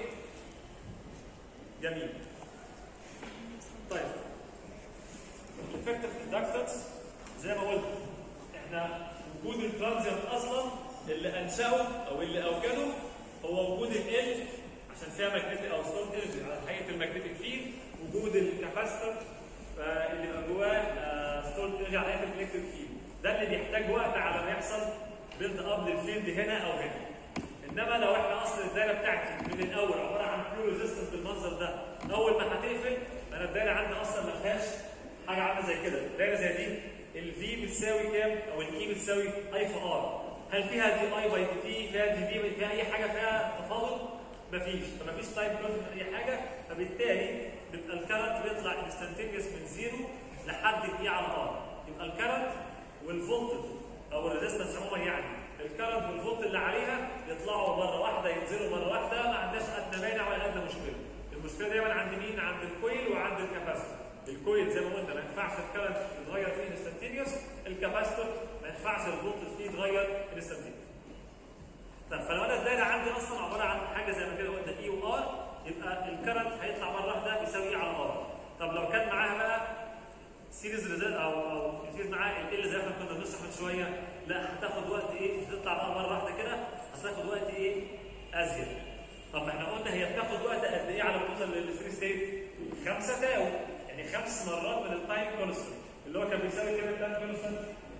جميل طيب الافكتيف اندكتنس زي ما قلت احنا وجود الترانزيانت اصلا اللي انشاه او اللي اوجده هو وجود ال عشان فيها ماجنتيك او ستورم انرجي على هيئه الماجنتيك فيلد وجود الكاباستور اللي بيبقى جواه ستورم انرجي على هيئه الالكتريك فيلد ده اللي بيحتاج وقت على ما يحصل بيلد اب للفيلد هنا او هنا انما لو احنا اصل الدايره بتاعتي من الاول عباره عن بيور ريزيستنس بالمنظر ده اول ما هتقفل انا الدايره عندي اصلا ما فيهاش حاجه عامله زي كده دايره زي دي الفي بتساوي كام او الاي بتساوي اي في ار هل فيها في اي باي تي فيها في في فيها اي حاجه فيها تفاضل مفيش فمفيش تايم كلوز من اي حاجه فبالتالي بيبقى الكرنت بيطلع انستنتينيوس من زيرو لحد الاي على ار يبقى الكرنت والفولتج او الريزستنس عموما يعني الكرنت والفولت اللي عليها يطلعوا مره واحده ينزلوا مره واحده ما عندناش ادنى مانع ولا ادنى مشكله المشكله دايما عند مين عند الكويل وعند الكاباسيتور الكويل زي ما قلنا ما ينفعش الكرنت يتغير فيه انستنتينيوس الكاباسيتور ما ينفعش الفولت فيه يتغير انستنتينيوس طب فلو انا الدايره عندي اصلا عباره عن حاجه زي ما كده قلنا اي وار يبقى الكرنت هيطلع مره واحده يساوي على ار طب لو كان معاها بقى سيريز ريزلت او او سيريز معاه ال زي ما احنا كنا بنشرح من شويه لا هتاخد وقت ايه مش هتطلع بقى مره واحده كده هتاخد وقت ايه ازيد طب ما احنا قلنا هي بتاخد وقت قد ايه على ما توصل للفري ستيت؟ خمسه تاو يعني خمس مرات من التايم كونستنت اللي هو كان بيساوي كام التايم كونستنت؟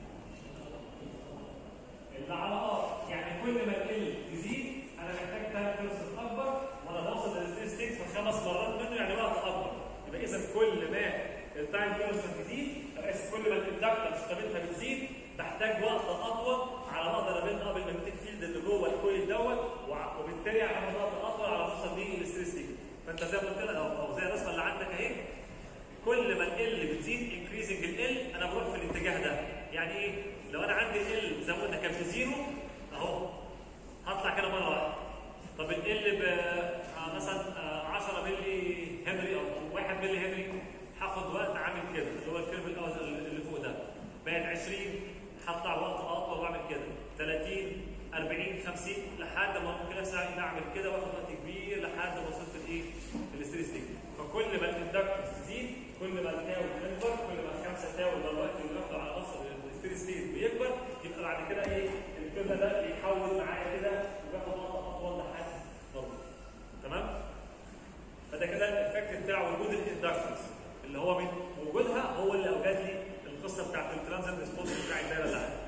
اللي على ار يعني كل ما ال يزيد انا محتاج تايم كونستنت اكبر وانا بوصل للفري ستيت في خمس مرات منه يعني وقت اكبر يبقى اذا كل ما التايم كونستنت يزيد يبقى كل ما الاندكتنس قيمتها بتزيد بحتاج وقت اطول على ما اقدر ابين اب الماجنتيك فيلد اللي جوه الكويل دوت وبالتالي هاخد وقت اطول على ما اوصل بيه للستريس دي فانت زي ما قلت لك او أو زي الرسمه اللي عندك اهي كل ما ال بتزيد انكريزنج ال انا بروح في الاتجاه ده يعني ايه لو انا عندي ال زي ما قلنا كان بزيرو اهو هطلع كده مره واحده طب ال ب آه مثلا آه 10 ملي هنري او 1 ملي هنري هاخد وقت عامل كده اللي هو الكيرف الاول اللي فوق ده بقت 20 هطلع وقت اطول واعمل كده 30 40 50 لحد ما ممكن اسعى اعمل كده واخد وقت كبير لحد ما وصلت لايه؟ للستريس ستيت فكل ما الاندكتنس تزيد كل ما التاو بيكبر كل ما الخمسه تاو اللي هو الوقت اللي بياخده على وصل للستريس ستيت بيكبر يبقى بعد كده ايه؟ الكيرف ده بيحول معايا كده وبياخد وقت اطول لحد ما تمام؟ فده كده الايفكت بتاع وجود الاندكتنس اللي هو من وجودها هو اللي اوجد لي القصه بتاعت الترانزيت ريسبونس بتاع الدايره اللي عندي.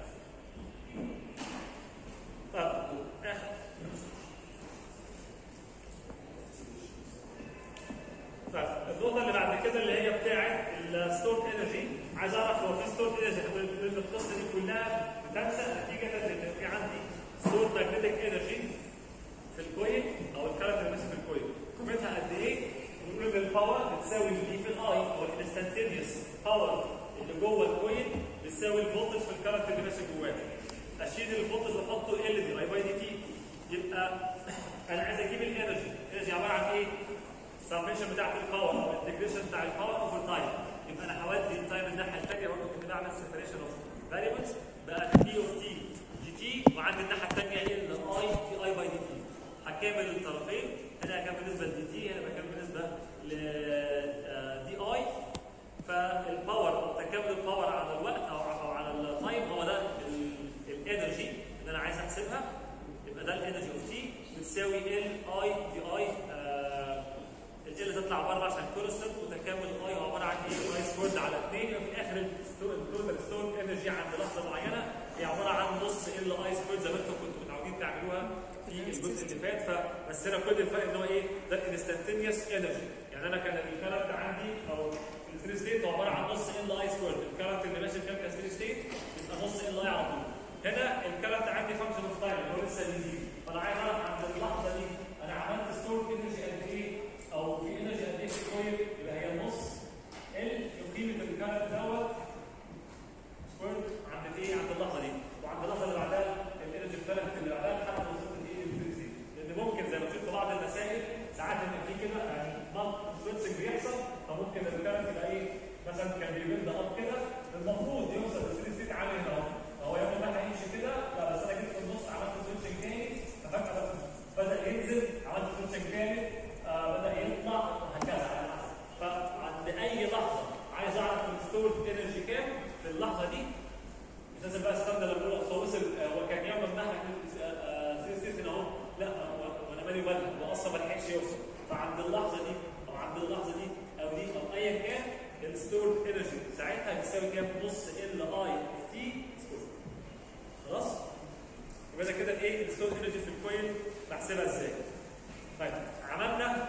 طب طيب النقطه اللي بعد كده اللي هي بتاعت الستور انرجي عايز اعرف هو في ستور انرجي لان القصه دي كلها بتنشا نتيجه لان في عندي ستور ماجنتيك انرجي في الكويل او الكارت اللي ماشي في الكويل قيمتها قد ايه؟ بنقول ان الباور بتساوي الفي في الاي او الانستنتينيوس باور اللي جوه الكويل بتساوي الفولتج في الكارت اللي ماشي جواه اشيل الفولتج واحطه ال دي اي باي دي تي يبقى انا عايز اجيب الانرجي الانرجي عباره عن ايه؟ السميشن بتاعت الباور او الانتجريشن بتاع الباور اوفر تايم يبقى انا هودي التايم الناحيه الثانيه برضه كنت بعمل سيبريشن اوف فاريبلز بقى بي اوف تي جي تي وعندي الناحيه الثانيه ال اي تي بيساوي ال اي دي اي ال تطلع بره عشان كونستنت وتكامل الاي هو عباره عن ايه؟ اي سكويرد على 2 وفي الاخر التوتال ستور انرجي عند لحظه معينه هي عباره عن نص ال اي سكويرد زي ما انتم كنتوا متعودين تعملوها في الجزء اللي فات فبس هنا كل الفرق ان هو ايه؟ ده انستنتينيوس انرجي يعني انا كان الكلام ده عندي او الفري ستيت هو عباره عن نص ال اي سكويرد الكرنت اللي ماشي كام كفري ستيت يبقى نص ال اي على طول هنا الكرنت عندي فانكشن اوف تايم اللي هو لسه بيزيد فانا عايز اعرف عند اللحظه دي انا عملت ستور انرجي قد ايه او في انرجي قد ايه في الكويل يبقى هي نص ال قيمه الكرنت دوت سكويرد عند ايه عند اللحظه دي وعند اللحظه اللي بعدها الانرجي كرنت اللي بعدها لحد ما وصلت لايه للفري ستيت لان ممكن زي ما شفت بعض المسائل ساعات ان في كده يعني سويتشنج بيحصل فممكن الكرنت يبقى ايه مثلا كان بيبدا اب كده المفروض يوصل للفري ستيت عالي هنا اهو هو يوم ما هيمشي كده لا بس انا جيت في النص عملت سويتشنج تاني ففجاه بدا ينزل عملت سويتشنج تاني آه بدا يطلع وهكذا على حسب فعند اي لحظه عايز اعرف الستور انرجي كام في اللحظه دي مش لازم بقى استنى لما اقول هو وصل آه، هو كان يوم ما سير سير هنا اهو لا هو وانا مالي بالي هو اصلا ما لحقش يوصل فعند اللحظه دي او عند اللحظه دي او دي او ايا كان الستور انرجي ساعتها بيساوي كام؟ نص ال اي اوف تي سكوير خلاص؟ يبقى ده كده ايه الستور انرجي في الكويل بحسبها ازاي؟ طيب عملنا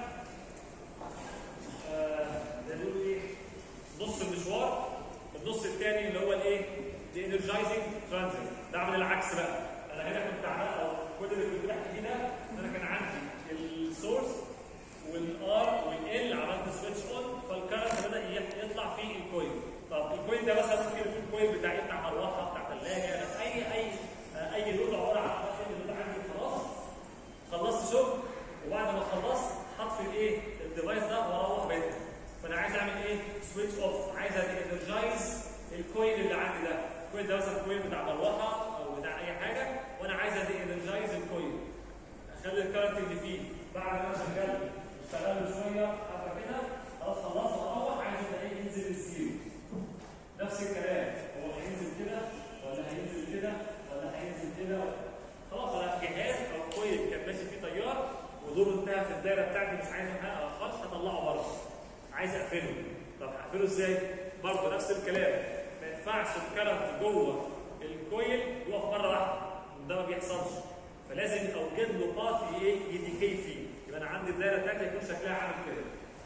آه ده نقول ايه؟ نص المشوار النص الثاني اللي هو الايه؟ الانرجايزنج ترانزيت ده عامل العكس بقى انا هنا كنت عمال او كل اللي كنت بحكي فيه ده ان انا كان عندي السورس والار والال عملت سويتش اون فالكرنت بدا يح- يطلع في الكويل طب الكويل ده مثلا ممكن يكون الكويل بتاع بتاع مروحه بتاع ثلاجه اي اي آه، اي لود عباره عن اللود عندي خلاص خلصت شغل وبعد ما خلصت حط في الايه الديفايس ده واروح بيتي فانا عايز اعمل ايه سويتش اوف عايز انرجايز الكويل اللي عندي ده الكويل ده مثلا كويل بتاع مروحه او بتاع اي حاجه وانا عايز انرجايز الكويل اخلي الكارت اللي فيه بعد ما انا شغال اشتغل له شويه حبه كده خلاص خلصت واروح عايز يبقى ايه ينزل الزيرو نفس الكلام هو هينزل كده ولا هينزل كده ولا هينزل كده خلاص انا جهاز او كويل كان ماشي فيه تيار ودوره انتهى في الدايره بتاعتي مش عايز احقق خالص هطلعه بره عايز اقفله طب هقفله ازاي؟ برضه نفس الكلام ما ينفعش الكرنت جوه الكويل يقف مره واحده ده ما بيحصلش فلازم اوجد له باث ايه يديكي فيه يبقى انا عندي الدايره بتاعتي يكون شكلها عامل كده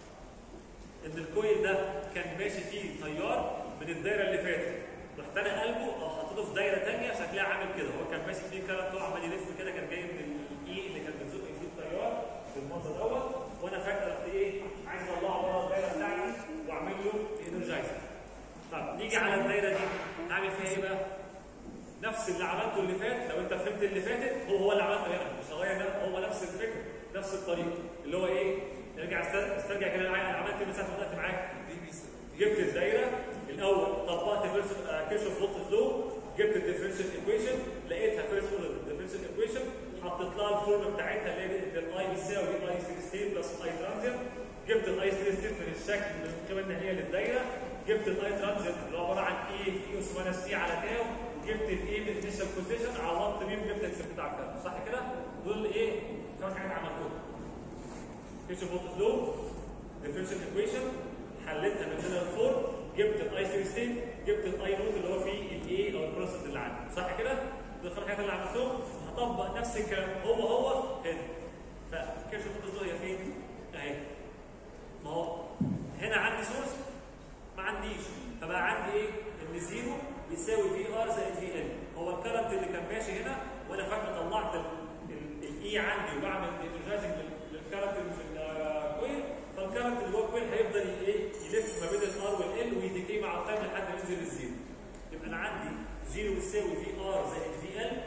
ان الكويل ده كان ماشي فيه تيار من الدايره اللي فاتت رحت انا قلبه او حطيته في دايره ثانيه شكلها عامل كده هو كان ماشي فيه كده طبعا عمال يلف كده كان جاي من الاي اللي كان بتزق فيه التيار بالمنظر دوت وانا فجاه رحت ايه عايز اطلعه بره الدايره بتاعتي واعمل له انرجايزر طب نيجي على الدايره دي اعمل فيها ايه بقى؟ نفس اللي عملته اللي فات لو انت فهمت اللي فاتت هو هو اللي عملته هنا مش هغير ده هو نفس الفكره نفس الطريقه اللي هو ايه؟ نرجع است- استرجع كده معايا انا عملت ايه من ساعه ما بدات معاك جبت الدايره الاول طبقت كيرشوف فولت فلو جبت الديفرنشال ايكويشن لقيتها فيرست اوردر ديفرنشال ايكويشن حطيت لها الفورم بتاعتها اللي هي الاي بيساوي اي ستيت بلس اي ترانزيت جبت الاي ستيت من الشكل من القيمه النهائيه للدايره جبت الاي ترانزيت اللي هو عباره عن اي في اس ماينس تي على تاو جبت الاي من الانيشال بوزيشن عوضت بيهم جبت الاكس بتاع الكلام صح كده؟ دول ايه؟ خمس حاجات عملتهم كيرشوف فولت فلو ديفرنشال ايكويشن حليتها من هنا لفور جبت الاي ستيت ستيت جبت الاي نوت اللي هو فيه الاي او البروسيس اللي عندي صح كده؟ دول الخمس حاجات اللي عملتهم هطبق نفس الكلام هو هو هنا فكيرشوف فولت فلو هي فين؟ اهي ما هو هنا عندي سورس ما عنديش فبقى عندي ايه؟ ان زيرو بيساوي في ار زائد في ال هو الكرنت اللي كان ماشي هنا وانا فجاه طلعت الاي عندي وبعمل انرجايزنج للكرنت اللي في الكويل فالكرنت اللي جوه الكويل هيفضل ايه؟ يلف ما بين الار والال ويديكي مع التايم لحد ما ينزل الزيرو يبقى انا عندي زيرو بيساوي في ار زائد في ال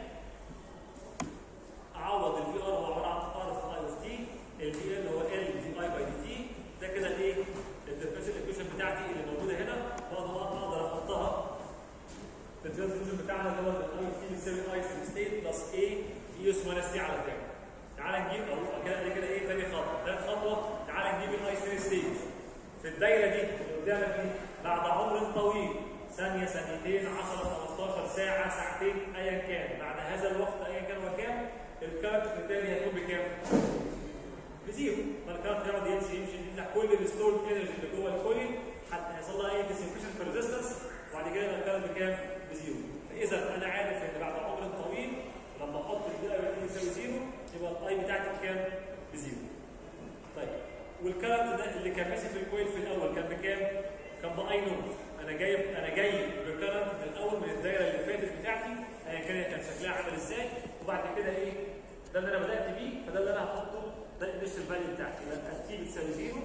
اعوض الفي ار هو عباره عن ار في اي اوف تي الفي ال هو ال دي اي باي دي تي ده كده الايه؟ الديفرنشال ايكويشن بتاعتي اللي موجوده هنا واقدر اقدر احطها في الديفرنشال بتاعنا اللي هو الاي تي بيساوي اي ستيت بلس اي اي اس ماينس تي على تاو تعال نجيب او كده كده ايه تاني خطوه ثالث خطوه تعال نجيب الاي ستيت في الدايره دي اللي قدامك دي بعد عمر طويل ثانيه ثانيتين 10 15 ساعه ساعتين ايا كان بعد هذا الوقت ايا كان هو كام الكارت الثاني هيكون بكام؟ بزيرو فالكارت يقعد يمشي يمشي يمنع كل الستورد انرجي اللي جوه الكويل حتى هيحصل لها اي ديسنفيشن في الريزستنس وبعد كده يبقى الكارت بكام؟ بزيرو فاذا انا عارف ان بعد عمر طويل لما احط الدقه بتيجي تساوي زيرو يبقى الاي بتاعتي بكام؟ بزيرو طيب والكارت ده اللي كان ماشي في الكويل في الاول كان بكام؟ كان باي نوت انا جايب انا جاي بكارت من الاول من الدايره اللي فاتت بتاعتي ايا كانت كان شكلها عامل ازاي وبعد كده ايه؟ ده اللي انا بدات بيه فده اللي انا هحطه ده الانيشال فاليو بتاعتي يبقى التي بتساوي زيرو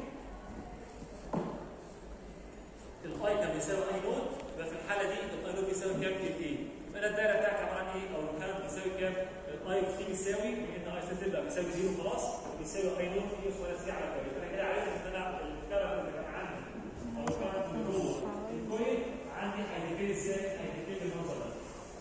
الاي كان بيساوي اي نوت يبقى في الحاله دي الاي نوت بيساوي كام ال اي يبقى انا الدايره بتاعتي عباره عن ايه؟ او الكارت بيساوي كام؟ الاي اوف تي بيساوي ان اي سي تبقى بيساوي زيرو خلاص بيساوي اي نوت في اس ولا سي على كام يبقى انا كده عارف ان انا الكارت اللي كان عندي او الكارت اللي جوه الكويل عندي هيديكيت ازاي؟ هيديكيت بالمنظر ده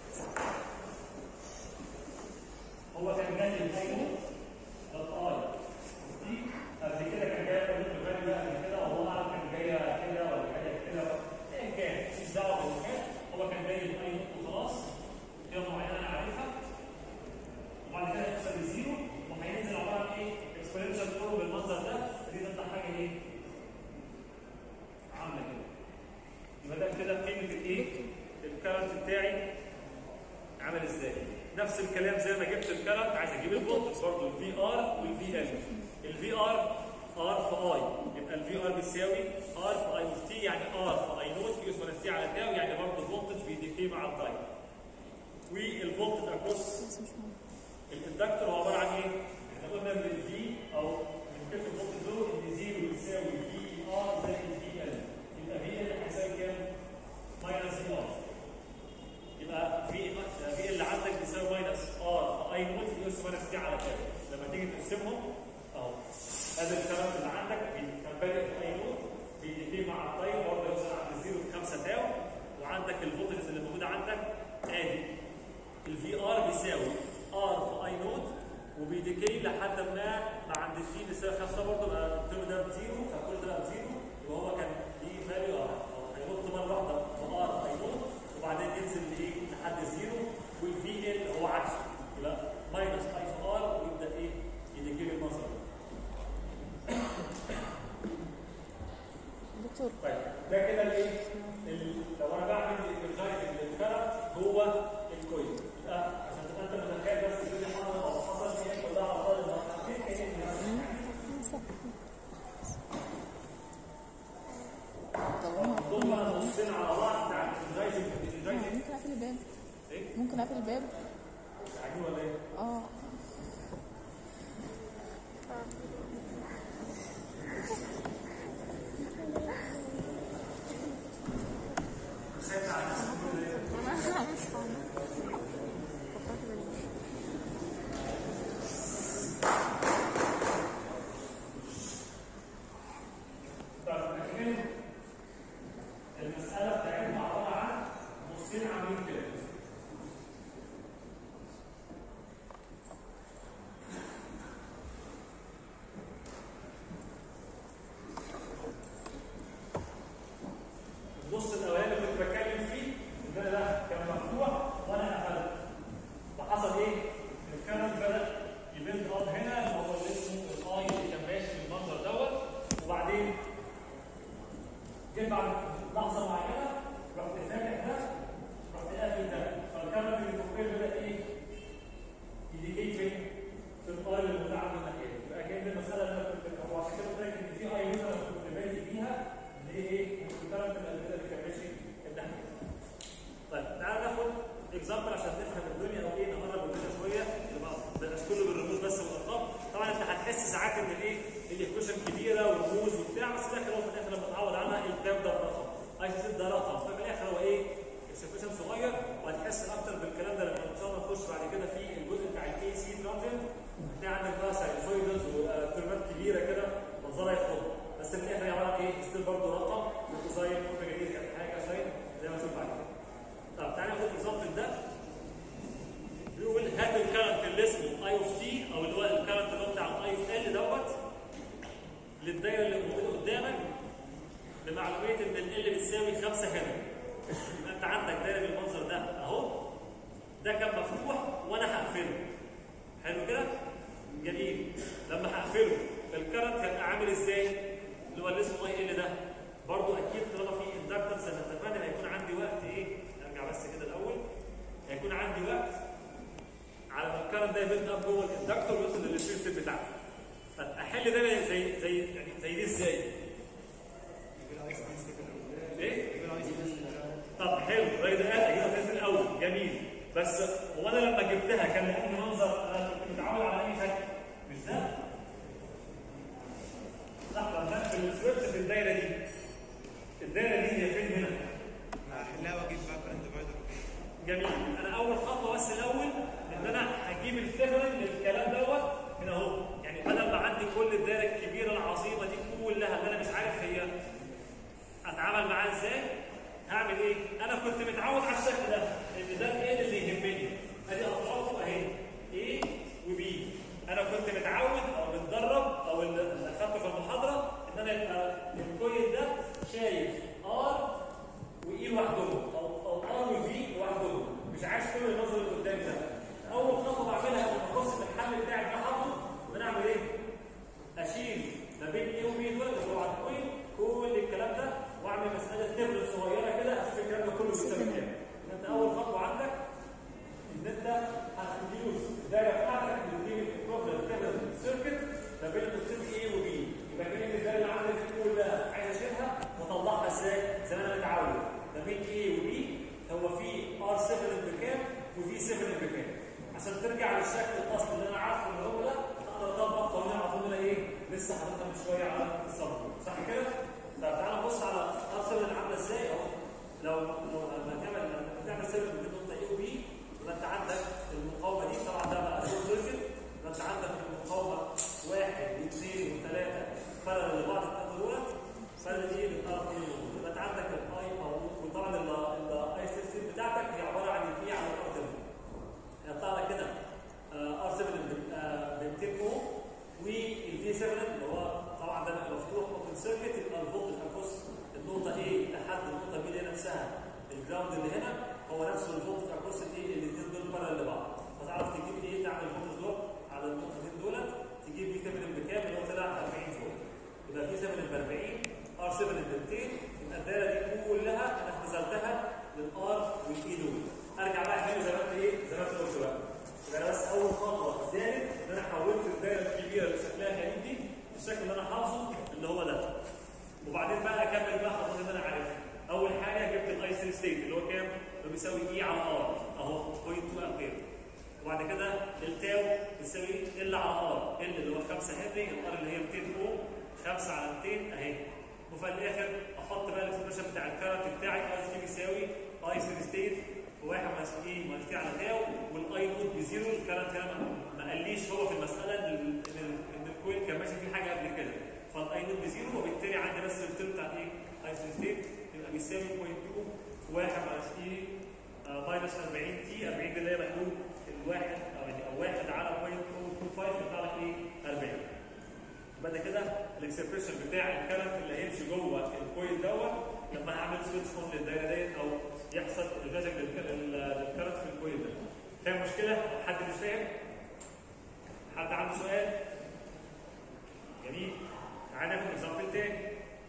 هو كان جاي الاي نوت الاي دي قبل كده كان جاي قبل الفاليو ده قبل كده والله اعلم كان جايه كده ولا جايه كده ايا كان مش دعوه بالمكان هو كان جاي الاي نوت وخلاص قيمه معينه انا عارفها وبعد كده يحصل زيرو وهينزل عباره عن ايه؟ اكسبوننشال فورم بالمنظر ده دي تطلع حاجه ايه؟ عامله كده يبقى ده كده قيمه الايه؟ الكارنت بتاعي عامل ازاي؟ نفس الكلام زي ما جبت الكارنت عايز اجيب الفولتج برضه الفي ار والفي ال الفي ار ار في اي يبقى الفي ار بيساوي ار في اي اوف تي يعني ار في اي نوت في اس تي على تاو يعني برضه الفولتج بيديكي مع التايم والفولتج اكروس بس مش مهم الاندكتور هو عباره عن ايه؟ احنا قلنا ان الفي او من كيف الفولتج دول ان زيرو يساوي في ار زائد في ال يبقى في ال هيساوي كام؟ ماينس في ار يبقى في في اللي عندك بيساوي ماينس ار اي نوت في اس ماينس تي على كام لما تيجي تقسمهم اهو هذا الكلام اللي عندك بي- كان بادئ في اي نوت بيديكي مع التايم برضه يوصل عند زيرو في 5 تاو وعندك الفولتج اللي موجوده عندك ادي الفي ار بيساوي ار في اي نوت وبيديكي لحد ما ما عند التي بيساوي 5 برضه يبقى الترم ده بزيرو فكل ده بزيرو يبقى هو كان دي فاليو هينط مره واحده في ار في اي نوت وبعدين ينزل لايه لحد الزيرو والفي ال هو عكسه يبقى ماينس اي في ار ويبدا ايه يديكي المنظر ده. دكتور طيب ده كده الايه؟ ال- لو انا بعمل الانرجايزنج للكرنت جوه الكويل يبقى عشان تبقى انت متخيل بس الدنيا حصلت او حصل هي كلها اعراض المرحلتين طب دول بقى نصين على بعض بتاع الانرجايزنج الانرجايزنج ممكن اقفل الباب ايه؟ ممكن اقفل الباب عاجبين ولا ايه؟ اه طيب لكن المسألة بتاعتنا عبارة عن نصين عاملين كده النص الاولاني اللي كنت بتكلم فيه ان انا ده كان مفتوح وانا قفلت فحصل ايه؟ الكلام بدا يبيلد اب هنا اللي هو اللي اسمه الاي اللي كان ماشي بالمنظر دوت وبعدين جه بعد لحظه معينه رحت فاتح ده رحت قافل ده فالكاميرا اللي فوقيه بدا ايه؟ يديكيت فين؟ في الاي اللي موجود عند الناحيه يبقى كان المساله اللي انا كنت هو عشان كده قلت لك ان في اي نقطه انا كنت بادئ بيها اللي هي ايه؟ الكاميرا اللي كان ماشي الناحيه طيب تعالى ناخد اكزامبل عشان نفهم الدنيا او ايه نقرب الدنيا شويه يبقى ما يبقاش كله بالرموز بس والارقام طبعا انت هتحس ساعات ان الايه الايكويشن كبيره ورموز وبتاع بس في الاخر هو في الاخر لما تعود عنها الكام ده رقم اي سي ده رقم ففي الاخر هو ايه اكسبريشن صغير وهتحس اكتر بالكلام ده لما ان شاء الله نخش بعد كده في الجزء بتاع الاي سي ترانزيت هتلاقي عندك بقى ساينسويدز وترمات كبيره كده منظرها يخض بس في الاخر هي عباره عن ايه ستيل برضه رقم وكوزاين اوميجا دي كانت حاجه ساين زي ما نشوف بعد كده طب تعالى ناخد الاكزامبل ده بيقول هات الكرنت اللي اسمه اي اوف تي او اللي هو الكرنت اللي هو بتاع الاي اوف ال دوت للدايره اللي موجوده قدامك بمعلوميه ان ال بتساوي 5 هنا يبقى انت عندك دايره بالمنظر ده اهو ده كان مفتوح وانا هقفله حلو كده؟ جميل لما هقفله الكرنت هيبقى عامل ازاي؟ اللي هو اللي اسمه اي ال ده برضه اكيد طالما في اندكتنس زي ما اتفقنا هيكون عندي وقت ايه؟ ارجع بس كده الاول هيكون عندي وقت على ما الكرنت ده يبدا اب جوه الاندكتور ويوصل للفيل ستيت بتاعته. طب احل ده زي زي يعني زي دي ازاي؟ ايه؟ طب حلو الراجل ده قال اجيبها في الاول جميل بس هو انا لما جبتها كان لها منظر انا كنت متعود على اي شكل مش ده؟ لحظه ده في السويتش في الدايره دي الدايره دي هي فين هنا؟ هحلها واجيب بقى كرنت ديفايدر جميل انا اول خطوه بس الاول ان انا هجيب الثيفرين للكلام دوت هنا اهو يعني بدل ما عندي كل الدايره الكبيره العظيمه دي كلها اللي انا مش عارف هي اتعامل معاه ازاي هعمل ايه؟ انا كنت متعود على الشكل ده ان ده الايه اللي يهمني ادي اطرافه اهي A وبي انا كنت متعود او متدرب او اللي اللي اخدته في المحاضره ان انا يبقى الكويل ده شايف ار واي لوحدهم او او ار وفي لوحدهم مش عايز كل المنظر اللي قدامي ده اول خطوه بعملها لما اخص الحل بتاعي ده حافظه بنعمل ايه؟ اشيل ما بين ايه وبي دول اللي هو على الكويل كل الكلام ده واعمل مساله تبل صغيره كده اشوف الكلام ده كله بيساوي كام انت اول خطوه عندك ان انت هتديوز الدايره بتاعتك بتجيب الايكوفلنت تبل سيركت ما بين النقطتين ايه وبي يبقى كان الدايره اللي عندك دي كلها عايز اشيلها واطلعها ازاي زي ما انا متعود ما بين ايه وبي هو في ار 7 بكام وفي 7 بكام عشان ترجع للشكل الاصلي اللي انا عارفه اللي هو ده اقدر اطبق قوانين على طول ايه لسه حاططها من شويه على الصبر صح كده؟ طب تعالى نبص على ار 7 عامله ازاي اهو لو لو لما تعمل لما تعمل 7 بين نقطه ايه وبي يبقى انت عندك المقاومه دي طبعا ده بقى سورس سيركت يبقى انت عندك المقاومه واحد واثنين وثلاثه فرق لبعض الثلاثه دول فرق دي للطرف اليمين يبقى انت عندك الاي او وطبعا الاي سيستم بتاعتك هي عباره عن الاي على الار 7 هيطلع لك كده ار 7 ب 200 اوم والفي 7 اللي هو طبعا ده بيبقى مفتوح اوبن سيركت يبقى الفولت هيخص النقطه A لحد النقطه B اللي هي نفسها الجراوند اللي هنا هو نفسه الفولت هيخص الايه الاثنين دول بارل لبعض فتعرف تجيب ايه تعمل فولت دروب على النقطتين دولت تجيب في 8 بكام اللي هو طلع 40 فولت يبقى في 7 ب 40 ار 7 ب 200 يبقى الدايره دي كلها انا اختزلتها للار والاي دول ارجع بقى اعمله زي ما انت ايه زي ما انت قلت بقى يبقى انا بس اول خطوه زادت ان انا حولت الدايره الكبيره اللي شكلها غريب دي الشكل اللي انا حافظه اللي هو ده وبعدين بقى اكمل بقى خطوات اللي انا عارفها اول حاجه جبت الايسن ستيت اللي هو كام؟ اللي بيساوي اي على ار اهو 0.2 امبير وبعد كده التاو بتساوي ال على ار ال اللي هو 5 هنري الار اللي هي 200 اوم 5 على 200 اهي وفي الاخر احط بقى الاكسبريشن بتاع الكارت بتاعي اي سي بيساوي اي سي ستيت وواحد ماينس اي ماينس تي على تاو والاي نوت بزيرو الكارت هنا ما- ما قاليش هو في المساله ان ال- ان ال- ان الكويل كان ماشي فيه حاجه قبل كده فالاي نوت بزيرو وبالتالي عندي بس الترم بتاع ايه؟ اي سي ستيت يبقى بيساوي 0.2 واحد ماينس اي ماينس 40 تي 40 دي اللي هي مقلوب الواحد او يعني او واحد على 0.225 يطلع لك ايه؟ 40 بعد كده الاكسبريشن بتاع الكرنت اللي هيمشي جوه الكويل دوت لما هعمل سويتش اون للدايره ديت او يحصل انفاجن للكرنت في الكويل ده فاهم مشكله؟ حد مش فاهم؟ حد عنده سؤال؟ جميل تعالى ناخد اكزامبل تاني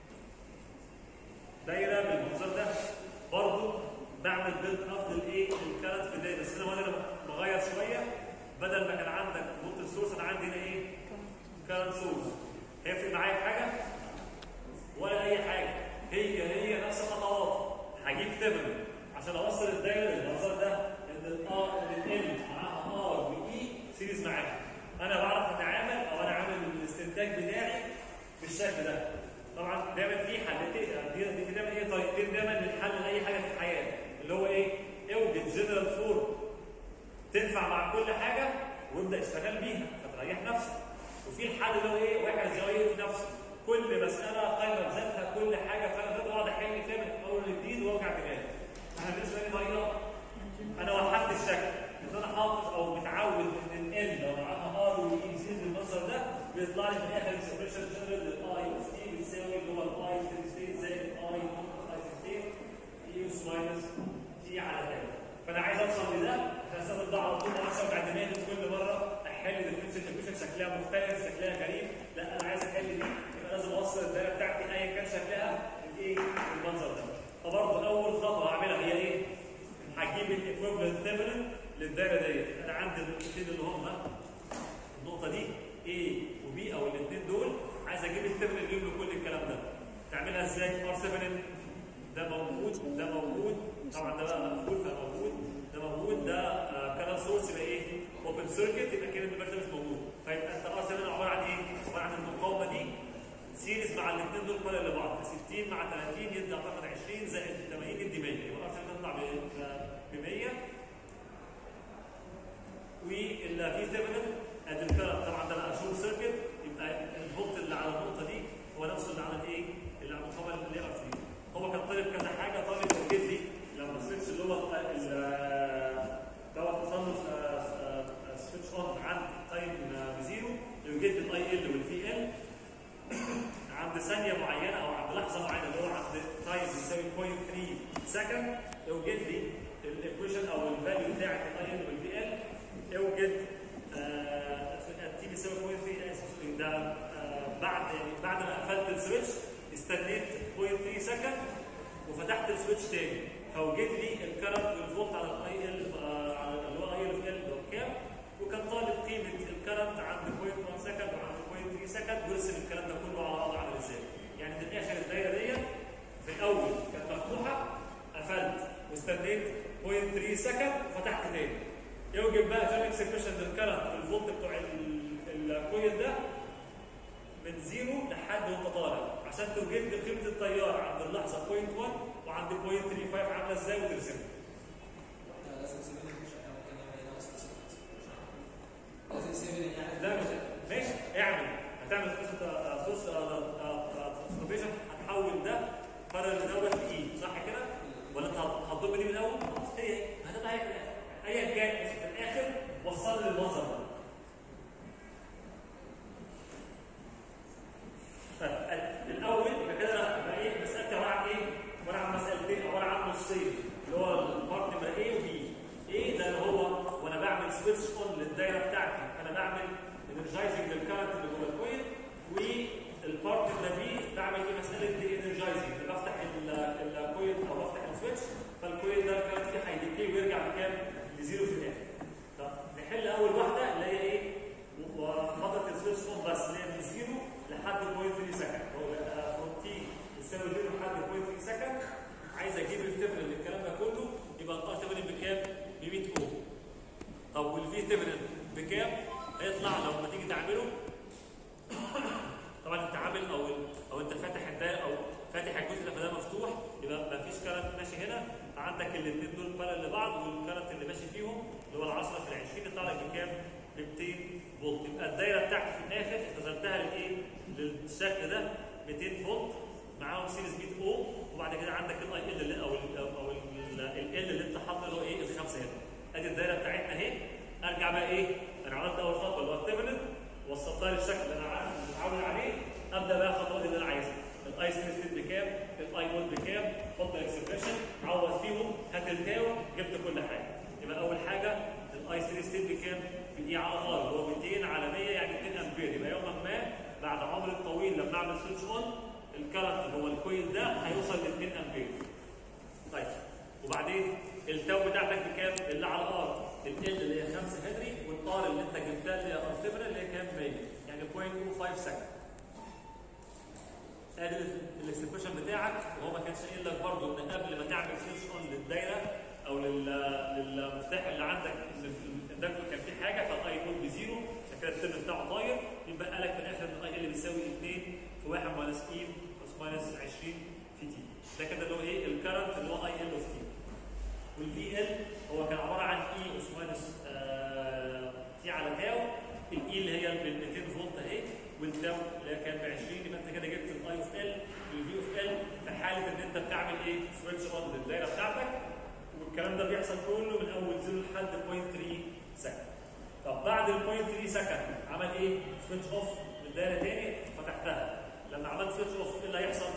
دايره بالمنظر ده برضه بعمل بيلد اب للايه؟ للكرنت في الدايره بس انا وانا بغير شويه بدل ما كان عندك فولت سورس انا عندي هنا ايه؟ كارنت سورس هيفرق معايا في حاجه ولا اي حاجه هي هي نفس الخطوات هجيب تبن عشان اوصل الدايره للمنظر ده ان الار ان ال معاها ار واي سيريز معاها انا بعرف اني عامل او انا عامل الاستنتاج بتاعي بالشكل ده طبعا دايما في حلتين دي دي في دايما ايه طريقتين دايما للحل لاي حاجه في الحياه اللي هو ايه؟ اوجد جنرال فورم تنفع مع كل حاجه وابدا اشتغل بيها فتريح نفسك وفي الحل اللي هو ايه واحد زي في نفسه كل مساله قايمه بذاتها كل حاجه قايمه بذاتها واقعد احل فيها من اول لجديد واوجع دماغي انا بالنسبه لي طريقه انا وحدت الشكل ان انا حافظ او متعود ان ال لو معاها ار واي يزيد بالمنظر ده بيطلع لي في الاخر اكسبريشن جنرال للاي اوف تي بتساوي اللي هو الاي ستيت زائد الاي نوت اي ستيت يوس ماينس تي على تاني فانا عايز اوصل لده عشان استخدم ده على طول ما اوجع دماغي كل مره احل شكلها مختلف شكلها غريب لا انا عايز احل دي يبقى لازم اوصل الدايره بتاعتي ايا كان شكلها الايه المنظر ده فبرضه اول خطوه هعملها هي ايه؟ هجيب الايكويفالنت ثيفلين للدايره ديت انا عندي النقطتين اللي هم النقطه دي A وB او الاثنين دول عايز اجيب الثيفلين اللي يملوا كل الكلام ده تعملها ازاي؟ ار 7 ده موجود ده موجود طبعا ده بقى مقفول فموجود ده موجود ده كلام سورس يبقى ايه؟ اوبن سيركت يبقى كده البرد مش موجود فيبقى انت ار 7 عباره عن ايه؟ عباره عن المقاومه دي سيريز مع الاثنين دول كل اللي بعض 60 مع 30 يدي اعتقد 20 زائد 80 يدي 100 يبقى ار 7 تطلع ب 100 واللي فيه ثيفلين ادي الكلام طبعا ده بقى شورت سيركت يبقى الفولت اللي على النقطه دي هو نفسه اللي على الايه؟ اللي على المقاومه اللي ار 3 هو كان طالب كذا حاجه طالب توجد لي لما السويتش اللي هو ال- دوت تصنف سويتش اون عند تايم بزيرو يوجد لي الاي ال والفي ال عند ثانيه معينه او عند لحظه معينه اللي هو عند تايم بيساوي 0.3 سكند يوجد لي الايكويشن او الفاليو بتاعت الاي ال والفي ال يوجد تي بيساوي 0.3 اسف ده آه، بعد يعني بعد ما قفلت السويتش استنيت 0.3 سكند وفتحت السويتش تاني فوجد لي الكرنت والفولت على الاي ال على اللي هو اي ال في ال اللي هو كام وكان طالب قيمه الكرنت عند 0.1 سكند وعند 0.3 سكند ويرسم الكلام ده كله على بعض عامل ازاي يعني من الاخر الدايره دي في الاول كانت مفتوحه قفلت واستنيت 0.3 سكند وفتحت تاني يوجد بقى جام اكسبريشن للكرنت والفولت بتوع ال- الكويل ده من زيرو لحد وانت طالع عشان توجد لي قيمه التيار عند اللحظه 0.1 وعند 0.35 عامله ازاي وترسمها لازم سيبني مش ممكن نعمل هنا اصلا لازم سيبني يعني لا مش ماشي اعمل هتعمل قصه سورس ترانسفورميشن هتحول ده قرر دوت لاي صح كده؟ ولا انت هتضم دي من الاول؟ خلاص هي هي هتبقى هي في الاخر ايا كان بس في الاخر وصل لي المنظر ده طيب الاول يبقى كده يبقى ايه مسالتي عباره عن ايه؟ عباره عن مسالتين عباره عن نصين اللي هو البارت نمره ايه وبي ايه ده اللي هو وانا بعمل سويتش اون للدايره بتاعتي انا بعمل انرجايزنج للكارنت اللي جوه الكويل والبارت نمره بي بعمل ايه مساله دي انرجايزنج بفتح ال- الكويل او بفتح السويتش فالكويل ده الكارنت فيه هيديكي ويرجع بكام؟ لزيرو في الاخر طب نحل اول واحده اللي هي ايه؟ وفتره السويتش اون بس اللي هي من زيرو لحد 0.3 سكند هو فروم تي يساوي زيرو لحد 0.3 سكند عايز اجيب التبرن للكلام ده كله يبقى الار تبرن بكام؟ ب 100 اوم طب والفي تبرن بكام؟ هيطلع لو لما تيجي تعمله طبعا انت عامل او او انت فاتح الدايره او فاتح الجزء اللي فده مفتوح يبقى ما فيش كارنت ماشي هنا عندك الاثنين دول بارل لبعض والكارنت اللي ماشي فيهم اللي هو ال 10 في ال 20 يطلع لك بكام؟ ب 200 فولت يبقى الدايره بتاعتي في الاخر اختزلتها لايه؟ للشكل ده 200 فولت معاهم سيريز 100 اوم وبعد كده عندك الاي ال اللي او ال او ال اللي انت حاطه اللي هو ايه؟ الخمسه هنا ادي الدايره بتاعتنا اهي ارجع بقى ايه؟ انا عملت اول خطوه اللي هو التبلت وصلتها للشكل اللي انا عارف متعود عليه ابدا بقى الخطوات اللي انا عايزها الاي ستيت بكام الاي نود بكام حط الاكسبريشن عوض فيهم هات التاو جبت كل حاجه يبقى اول حاجه الاي ستيت بكام بالاي على ار اللي هو 200 على 100 يعني 200 امبير يبقى يوما ما بعد عمر طويل لما اعمل سويتش اون الكرنت اللي هو الكويل ده هيوصل ل 2 امبير طيب وبعدين التاو بتاعتك بكام اللي على الار ال اللي هي 5 هنري والار اللي انت جبتها اللي هي ار اللي هي كام 100 يعني 0.25 سكند ادي الاكسبريشن بتاعك وهو ما كانش قايل لك برضه ان قبل ما تعمل سويتش اون للدايره او لل- للمفتاح اللي عندك إن في الاندكتور كان فيه حاجه فالاي نود بزيرو عشان كده الترم بتاعه طاير يبقى لك في الاخر ان الاي ال بيساوي 2 في 1 ماينس اي بلس ماينس 20 في تي ده كده اللي هو ايه الكرنت اللي هو اي ال اوف تي والفي ال هو كان عباره عن اي اس ماينس تي على تاو الاي اللي هي بال 200 فولت اهي والتاو اللي هي كان ب 20 يبقى انت كده جبت الاي اوف ال والفي اوف ال في حاله ان انت بتعمل ايه سويتش اون للدايره بتاعتك والكلام ده بيحصل كله من اول زيرو لحد 0.3 سكند طب بعد ال 0.3 سكند عمل ايه؟ سويتش اوف للدايره تاني فتحتها لما عملت سويتش اوف ايه اللي هيحصل؟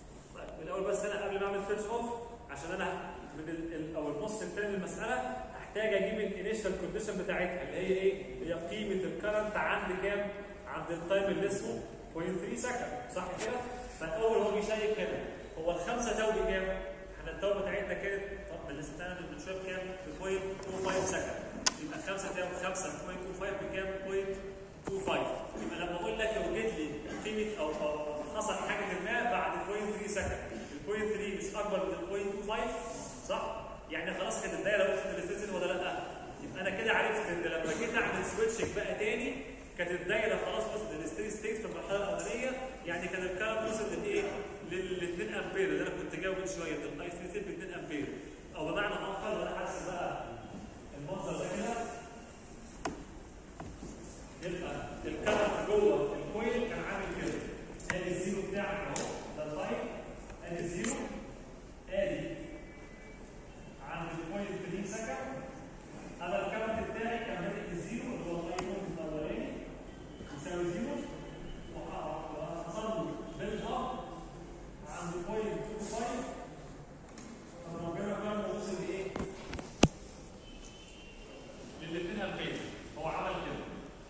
طيب الاول بس انا قبل ما اعمل سويتش اوف عشان انا من ال ال او النص الثاني من المساله احتاج اجيب الانيشال كونديشن بتاعتها اللي هي ايه؟ هي قيمه الكرنت عند كام؟ عند التايم اللي اسمه 0.3 سكند صح كده؟ فالاول هو بيشيك كده هو الخمسه تاو بكام؟ احنا التاو بتاعتنا كانت طب اللي استنى من شويه بكام؟ ب 0.25 سكند يبقى 5 تاو 5 0.25 بكام؟ 0.25 يبقى لما اقول لك لو جيت لي قيمه او او حصل حاجه ما بعد 0.3 سكند ال 0.3 مش اكبر من 0.25 صح؟ يعني خلاص كانت الدايره وصلت للستيشن ولا لا؟ يبقى انا كده عرفت ان لما جيت اعمل سويتشنج بقى تاني كانت الدايره خلاص وصلت للستيدي ستيت في المرحله الاولانيه يعني كان الكارنت وصل لايه؟ لل 2 امبير اللي انا كنت جاوب من شويه من الاي ستيدي ستيت ب 2 امبير او بمعنى اخر لو انا حاسس بقى المنظر ده كده يبقى الكارنت جوه الكويل كان عامل كده ادي الزيرو بتاعك اهو ده اللاين ادي الزيرو ادي عند البوينت 3 سكند هذا الكرنت بتاعي كان بادئ بالزيرو اللي هو اللاين نوت الاولاني يساوي زيرو وحصل له بيلد اب عند بوينت 25 طب ربنا كان وصل لايه؟ لل 2 امبير هو عمل كده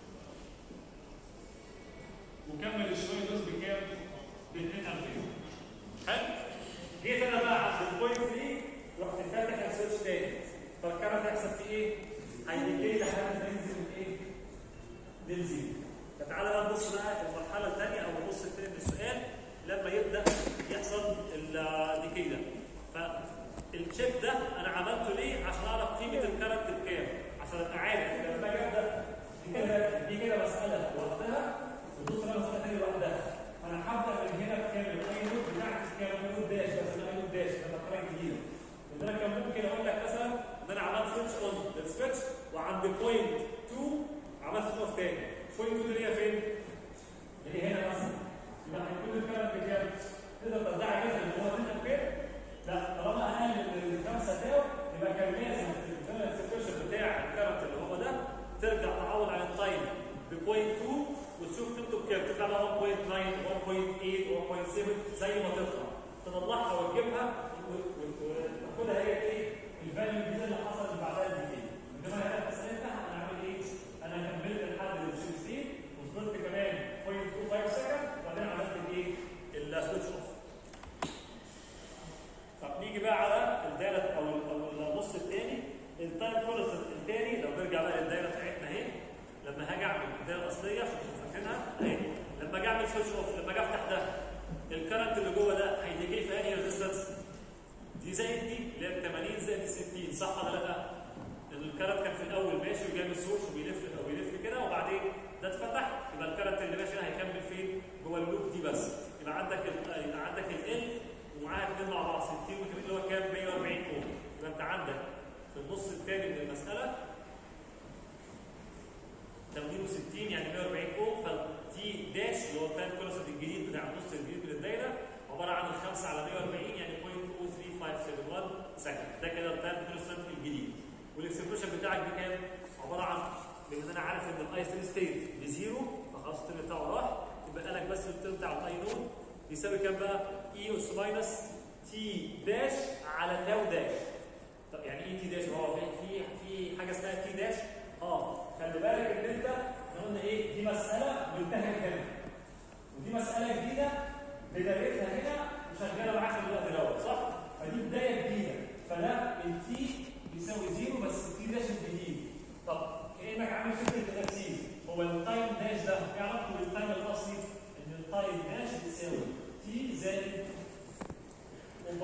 وكمل الشويه دوز بكام؟ ب 2 امبير حلو؟ جيت انا بقى عند البوينت 3 رحت فاتح السويتش تاني فالكرنت هيحصل فيه ايه؟ هيديكي لحد ما ينزل الايه؟ للزيرو فتعالى بقى نبص بقى المرحله الثانيه او النص الثاني من السؤال لما يبدا يحصل الديكي ده فالتشيك ده انا عملته ليه؟ عشان اعرف قيمه الكرنت بكام عشان ابقى عارف لما اجي ابدا دي كده دي كده مساله لوحدها ودوس انا مساله ثانيه لوحدها انا هبدا من هنا بكام؟ الاي نوت بتاعتي كام؟ نوت داش بس انا نوت داش ده مرحله جديده ان انا كان ممكن اقول لك مثلا ان انا عملت سويتش اون للسويتش وعند بوينت 2 عملت سويتش اوف تاني بوينت 2 اللي هي فين؟ اللي هي هنا مثلا يبقى هيكون الكلام بكام؟ تقدر تدعي كده ان هو 2 امبير؟ لا طالما اقل من الخمسه تاو يبقى كان لازم السيتويشن بتاع الكارت اللي هو ده ترجع تعوض عن التايم بوينت 2 وتشوف قيمته بكام تطلع بقى 1.9 1.8 1.7 زي ما تطلع تطلعها وتجيبها وتاخدها هي ايه الفاليو الجديده اللي حصلت بعدها الديكي انما هنا في ساعتها انا عامل ايه؟ انا كملت لحد ال 16 وصلت كمان 0.25 سكند وبعدين عملت الايه؟ السويتش اوف طب نيجي بقى على الدايره او او النص الثاني التايم كونستنت الثاني لو نرجع بقى للدايره بتاعتنا اهي لما هاجي اعمل الدايره الاصليه عشان تبقوا فاكرينها اهي لما اجي اعمل سويتش اوف لما اجي افتح ده الكرنت اللي جوه ده هيديكي في انهي ريزيستنس؟ دي زائد دي اللي هي 80 زائد 60 صح ولا لا؟ لان الكرنت كان في الاول ماشي وجاي من السورس وبيلف او بيلف كده وبعدين ده اتفتح يبقى الكرنت اللي ماشي هنا هيكمل فين؟ جوه اللوب دي بس يبقى عندك ال يبقى عندك ال ومعاها اثنين مع بعض 60 و اللي هو كام؟ 140 اوم يبقى انت عندك في النص الثاني من المساله 80 و60 يعني 140 اوم فالتي داش اللي هو التايم كونستنت الجديد بتاع النص الجديد من الدايره عباره عن الخمسه على 140 يعني 0.03571 سكند ده كده التايم كونستنت الجديد والاكسبريشن بتاعك بكام؟ عباره عن لان انا عارف ان الاي ستيل ستيت بزيرو فخلاص الترم بتاعه راح يبقى لك بس الترم بتاع الاي نود يساوي كام بقى؟ اي اس ماينس تي داش على تاو داش طب يعني ايه تي داش؟ هو في في في حاجه اسمها تي داش؟ اه خلي بالك ان انت احنا قلنا ايه؟ دي مساله منتهيه هنا ودي مساله جديده بدايتها هنا وشغاله معاك في الوقت دوت صح؟ فدي بدايه جديده فده التي بيساوي زيرو بس التي داش الجديد طب كانك عامل فكره الترتيب هو التايم داش ده ايه علاقته بالتايم الاصلي؟ ان التايم داش بتساوي تي زائد 0.3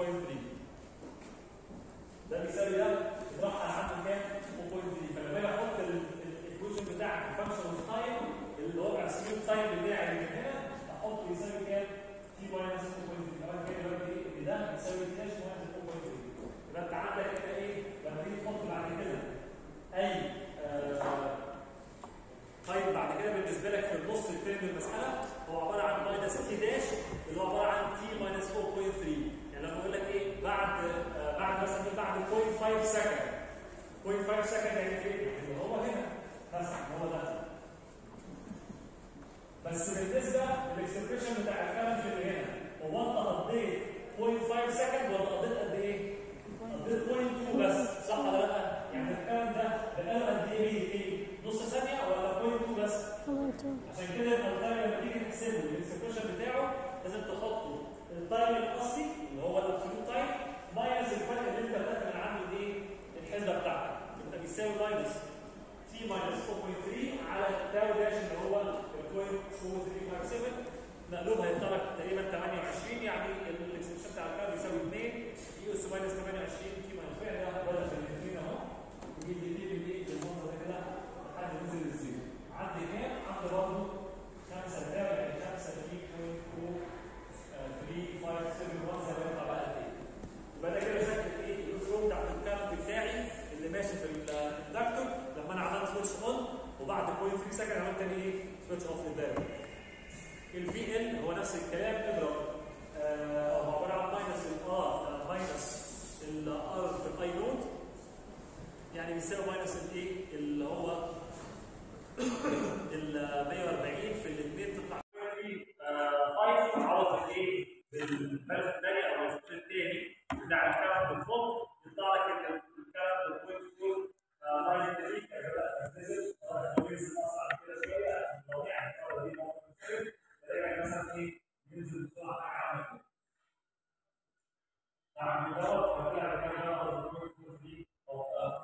ده بيساوي ده اطرحها عنه كام؟ 0.3 فلما باجي احط الجزء بتاعك الفانكشن اوف تايم اللي هو الابسوليوت تايم بتاعي اللي هنا احطه يساوي كام؟ تي ماينس 0.3 كمان كده دلوقتي ايه؟ ده يساوي تي داش ماينس 0.3 يبقى انت عندك انت ايه؟ لما تيجي تحط بعد كده اي طيب بعد كده بالنسبه لك في النص الثاني من المساله هو عباره عن ماينس تي داش اللي هو عباره عن تي ماينس 4.3 يعني لما اقول لك ايه بعد آه بعد مثلا ايه بعد 0.5 سكند 0.5 سكند يعني ايه؟ يعني هو هنا بس هو ده بس بالنسبه للاكسبريشن بتاع الكلام اللي هنا هو انت قضيت 0.5 سكند ولا قضيت قد ايه؟ قضيت 0.2 بس صح ولا لا؟ يعني الكلام المقلوب هيطلع لك تقريبا 28 يعني الاكسبشن بتاع الكارب يساوي 2 اي اس ماينس 28 في ماينس يعني ده بدل في الاثنين اهو ودي دي دي دي المنظر ده كده لحد ما ينزل الزيرو عندي كام؟ عندي برضه 5 تابع يعني 5 3.3571 زي ما يطلع بقى قد ايه يبقى ده كده شكل ايه الفلو بتاع الكارت بتاعي اللي ماشي في الاندكتور لما انا عملت سويتش اون وبعد 0.3 سكند عملت تاني ايه سويتش اوف للباب الفي ال هو نفس الكلام اضرب آه، هو عباره عن ماينس الار ماينس الار في الاي نود يعني بيساوي ماينس الايه اللي هو ال 140 في الاثنين تطلع في 5 تعوض بالايه؟ بالفلس الثاني او الفلس الثاني بتاع الكلام بالفوق يطلع لك الكلام بالبوينت 4 لاين تريك نزل نزل اصعب كده شويه لو يعني الكهرباء دي ممكن تلاقي مثلا ايه ينزل بسرعه حاجه عامله كده. نعم دوت وكده كده البوينت 4 دي او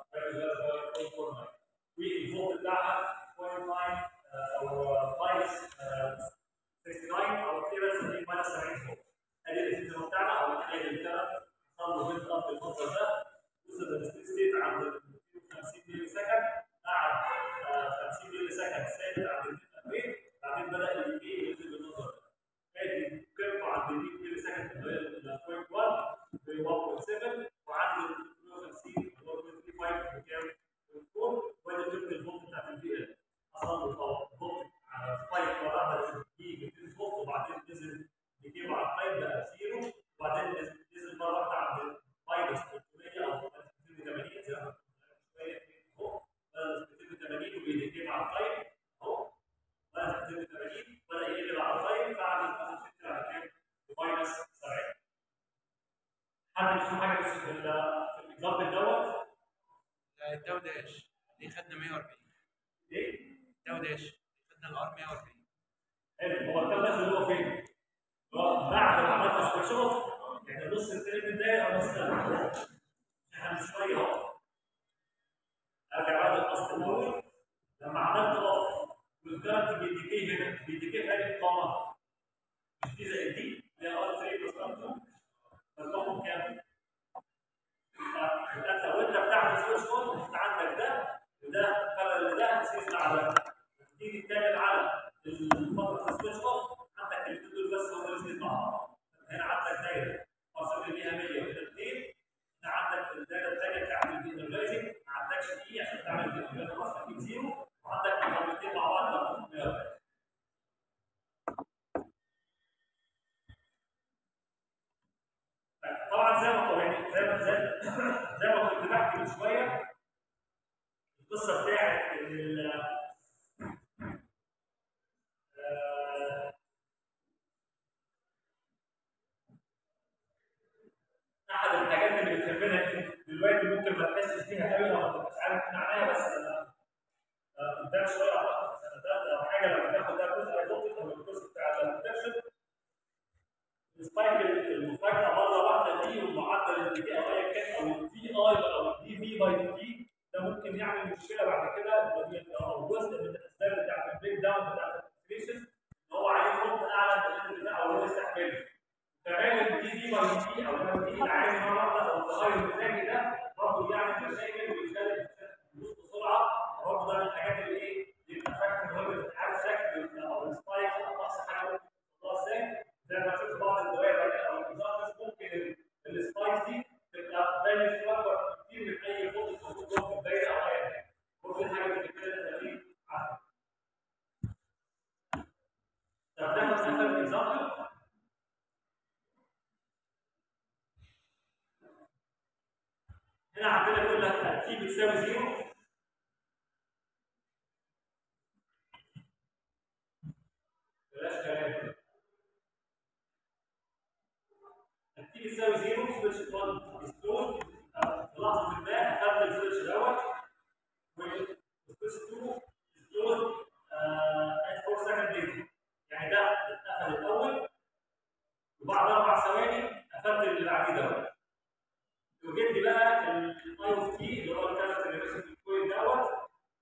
والفوق بتاعها 0.9 او ماينس 69 او كده دي ماينس 70 فوق ادي الفيزيو بتاعنا او الحاجه اللي كانت صار له بيلد اب بالمنظر ده وصل للستيت ستيت عند 250 ملي سكند قعد آه، 50 ملي سكند ثابت عند 200 بعدين بدا الايه ينزل بالمنظر ده ادي قيمته عند 100 ملي سكند اللي هي ال 0.1 ب 1.7 وعند 250 اللي هو 0.35 بكام؟ 0.4 وادي قيمه الفولت بتاعت الفي ال حصل له طبعا فولت على سبايك مره واحده في 200 فولت وبعدين نزل بيجيب على التايم بقى زيرو وبعدين نزل نزل مره واحده عند ماينس 300 او 280 زي ما شويه فوق ماينس 280 وبيجيب على التايم اهو ماينس 280 بدا يقلب على التايم فعمل البوزيشن على كام؟ ماينس 70 حد يشوف حاجه بس في ال- في الاكزامبل دوت الداو داش دي خدنا 140 ايه؟ الداو داش خدنا الار 140 حلو هو الكلام ده اللي هو فين؟ هو بعد ما عملت سويتش اوف يعني نص الترم الدقايق او مثلا احنا من شويه اهو ارجع بعد الاصل الاول لما عملت اوف والكارت بيديكي هنا بيديكي في هذه القامه مش دي زائد دي اللي هي ار 3 بلس ار 2 مجموعهم كام؟ انت لو انت بتعمل سويتش اون انت عندك ده وده فرق ده هتسيب على ده تيجي تتكلم على الفتره السويتش اوف عندك الاثنين دول بس هم اللي سيب مع بعض هنا عندك دايره فاصل بيها 100 وهنا 2 هنا عندك في الدايره الثانيه بتاعت الانرجايزنج ما عندكش اي عشان تعمل الانرجايزنج اصلا تجيب زيرو وعندك مقاومتين مع بعض لو 140 طبعا زي ما يعني زي ما زي, زي ما كنت بحكي من شويه القصه بتاعت ان ال آه، احد الحاجات اللي بتهمنا دلوقتي ممكن ما تحسش بيها قوي او ما تبقاش عارف معناها بس آه، آه، قدام شويه اعتقد سنه ثالثه او حاجه لما تاخد ده جزء هيضبط او الجزء بتاع البروتكشن السبايك المفاجاه مره واحده دي ومعدل الاتجاه او ايا كان او الدي اي او الدي في باي دي ده ممكن يعمل مشكله بعد كده ودي- او جزء من الاسباب بتاعت البريك داون بتاعت الكونفيجريشن ان هو عليه فولت اعلى من الليفل بتاعه اللي هو يستحمله كمان الدي في باي دي او الدي اللي عايز مره واحده او التغير المزاجي ده برضه بيعمل مشاكل ويخلي الفلوس بسرعه برضه ده من الحاجات اللي ايه بيبقى فاكر مهم عارف شكل او السبايك او اقصى حاجه ممكن توصلها ازاي زي ما شفت بعض الدوائر او الاكزامبلز ممكن ال- السبايكس دي تبقى فاليوز اكبر كتير من اي فولت موجود جوه في الدايره او اي حاجه ممكن حاجه بتتكلم تقريبا عارفه طب ده مثلا اكزامبل هنا عندنا يقول لك تي بتساوي زيرو بلاش كلام تي بتساوي زيرو سويتش 1 از كلوز في لحظه ما خدت السويتش دوت والسويتش 2 از كلوز ات 4 سكند ليتر يعني ده اتقفل الاول وبعد اربع ثواني قفلت اللي بعديه دوت وجيت لي بقى الاي اوف تي اللي هو الكارت اللي ماشي في الكوين دوت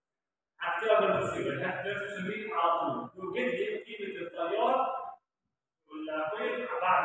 هكتبها بالمصير يعني هكتبها في الشريط على طول وجيت لي قيمه التيار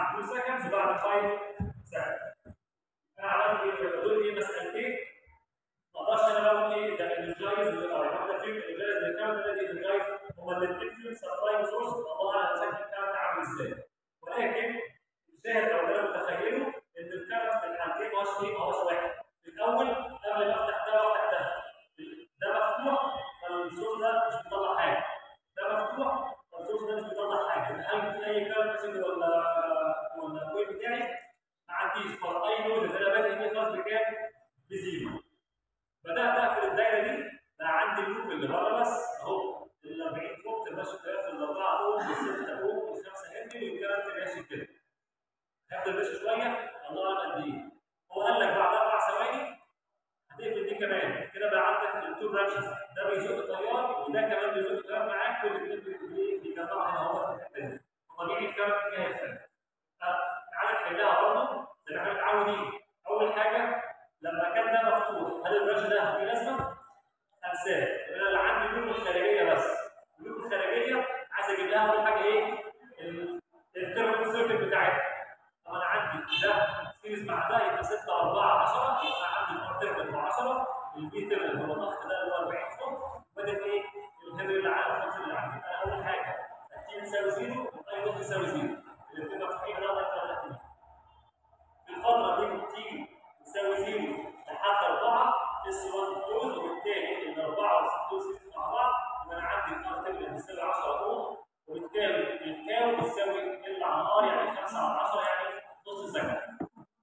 بعد 2 seconds وبعد 5 seconds انا عملت ايه؟ يبقى دول ايه مسالتين ما اقدرش انا بقى اقول ايه ده انرجايز او واحده فيهم انرجايز الكارت ده انرجايز هما الاثنين فيهم سبلاي وسورس الله اعلم شكل الكارت عامل ازاي ولكن الشاهد او اللي انا متخيله ان الكارت في الحالتين ما هوش ايه ما هوش واحد في الاول قبل ما افتح ده وافتح ده ده مفتوح فالسورس ده مش بيطلع حاجه ده مفتوح فالسورس ده مش بيطلع حاجه هل في اي كارت مثلا ولا ولا الويب بتاعي ما عنديش فاي نود اللي انا بادئ بيه خلاص بكام؟ بزيرو بدات اقفل الدايره دي بقى عندي اللوب اللي بره بس اهو ال 40 فوق ماشي في الاربعه اوم والسته اوم والخمسه هندي والكلام ده ماشي كده هفضل ماشي شويه الله اعلم قد ايه هو قال لك بعد اربع ثواني هتقفل دي كمان كده بقى عندك التو برانشز ده بيزق تيار وده كمان بيزق تيار معاك والاثنين بيجمعوا هنا اهو في الحته دي طبيعي الكلام كده هيختلف تعالى نحلها برضه زي ما احنا متعودين اول حاجه لما كان ده مفتوح هل البرانش ده ليه لازمه؟ انساه انا اللي عندي اللوب الخارجيه بس اللوب الخارجيه عايز اجيب لها اول حاجه ايه؟ التيرمال سيركت بتاعتها طب انا عندي ده سيريز مع ده يبقى 6 4 10 يبقى عندي الار تيرمال ب 10 البي تيرمال هو الضغط ده اللي هو 40 فوق بدل ايه؟ الهيدر اللي عندي الخمسه اللي عندي انا اول حاجه التي بتساوي زيرو والاي نوت بتساوي زيرو الاثنين مفتوحين انا اقدر اكتب في الفتره دي التي تساوي زيرو لحد 4 اس 1 كلوز وبالتالي ال 4 وال 6 سيريز مع بعض يبقى انا عندي الار تيرمال بتساوي 10 اوم وبالتالي الكاو بتساوي ال على ار يعني 5 على 10 يعني نص سكند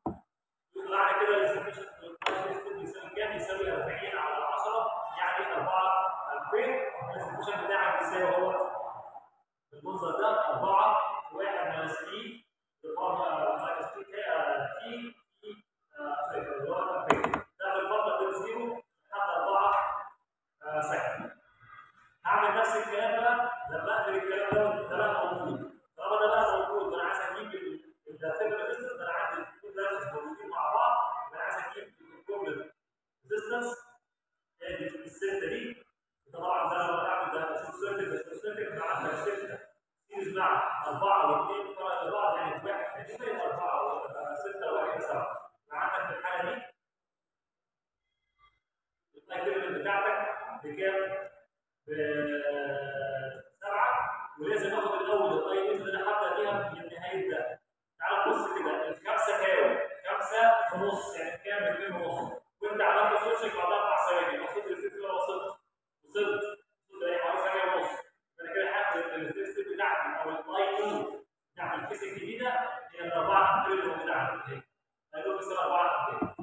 معنى كده الاستيميشن بيساوي كام؟ يساوي 40 على 10 يعني 4 امبير الاستيميشن بتاعك بيساوي هو بالمنظر ده 4 1 ماينس اي ماينس تي تي اللي هو امبير ده في الفتره بين 0 لحد 4 سكند هعمل نفس الكلام بقى لما اقفل الكلام ده ده بقى موجود طالما ده بقى موجود وانا عايز اجيب الداخل ريزيستنس انا عندي الاثنين برانشز موجودين مع بعض انا عايز اجيب الكوبلنت ريزيستنس ادي السته دي طبعا ده لما بعمل ده بشوف سيركت بشوف سيركت انا عندك سته سيريز مع اربعه واثنين فرق لبعض يعني واحد اثنين اربعه سته واحد سبعه عندك في الحاله دي الايتيرمنت بتاعتك بكام؟ بسبعه ولازم اخد الاول الاي اللي انا هبدا بيها من نهايه ده تعال بص كده الخمسه كام؟ خمسه في نص يعني كام؟ اثنين ونص وانت عملت سويتشنج بعد اربع ثواني المفروض الريسيت كده وصلت وصلت وصلت ايه حوالي ثانيه ونص انا كده هاخد الريسيت بتاعتي او الاي نود بتاعت الكيس الجديده هي الاربعه امبير اللي موجوده عندي اهي هيقول بس اربعه امبير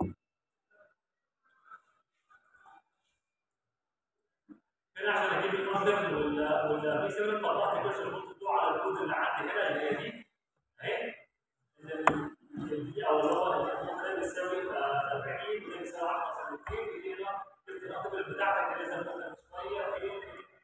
هنا عشان اجيب الكونسبت ولا ولا في سبب طلعت الكوشن قلت على الكود اللي عندي هنا اللي هي دي اهي الفي او اللي هو ده بيساوي 40 وده بيساوي 10 سنتين ودي هنا جبت الانتبل بتاعتك اللي لازم تبقى شويه في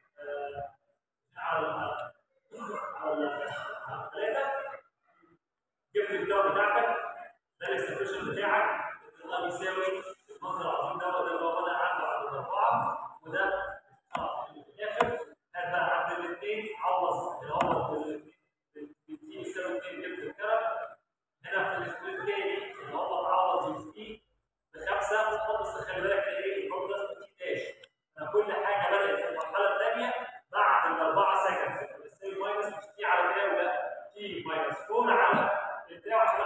على على ثلاثه جبت الدواء بتاعتك ده الاكسبريشن بتاعك اللي هو بيساوي المنظر العظيم ده وده اللي هو بدأ عنده عند الاربعه وده الاخر هبقى عند الاثنين عوض اللي هو بالتي يساوي 2 جبت الكلام هنا في السكرين الثاني اللي هو تعوض بالتي بخمسه بس خلي بالك ايه برضه ده اسمه تي داش انا كل حاجه بدات في المرحله الثانيه بعد الاربعه سكند بتساوي ماينس مش تي على كده ولا تي ماينس 4 على البتاع عشان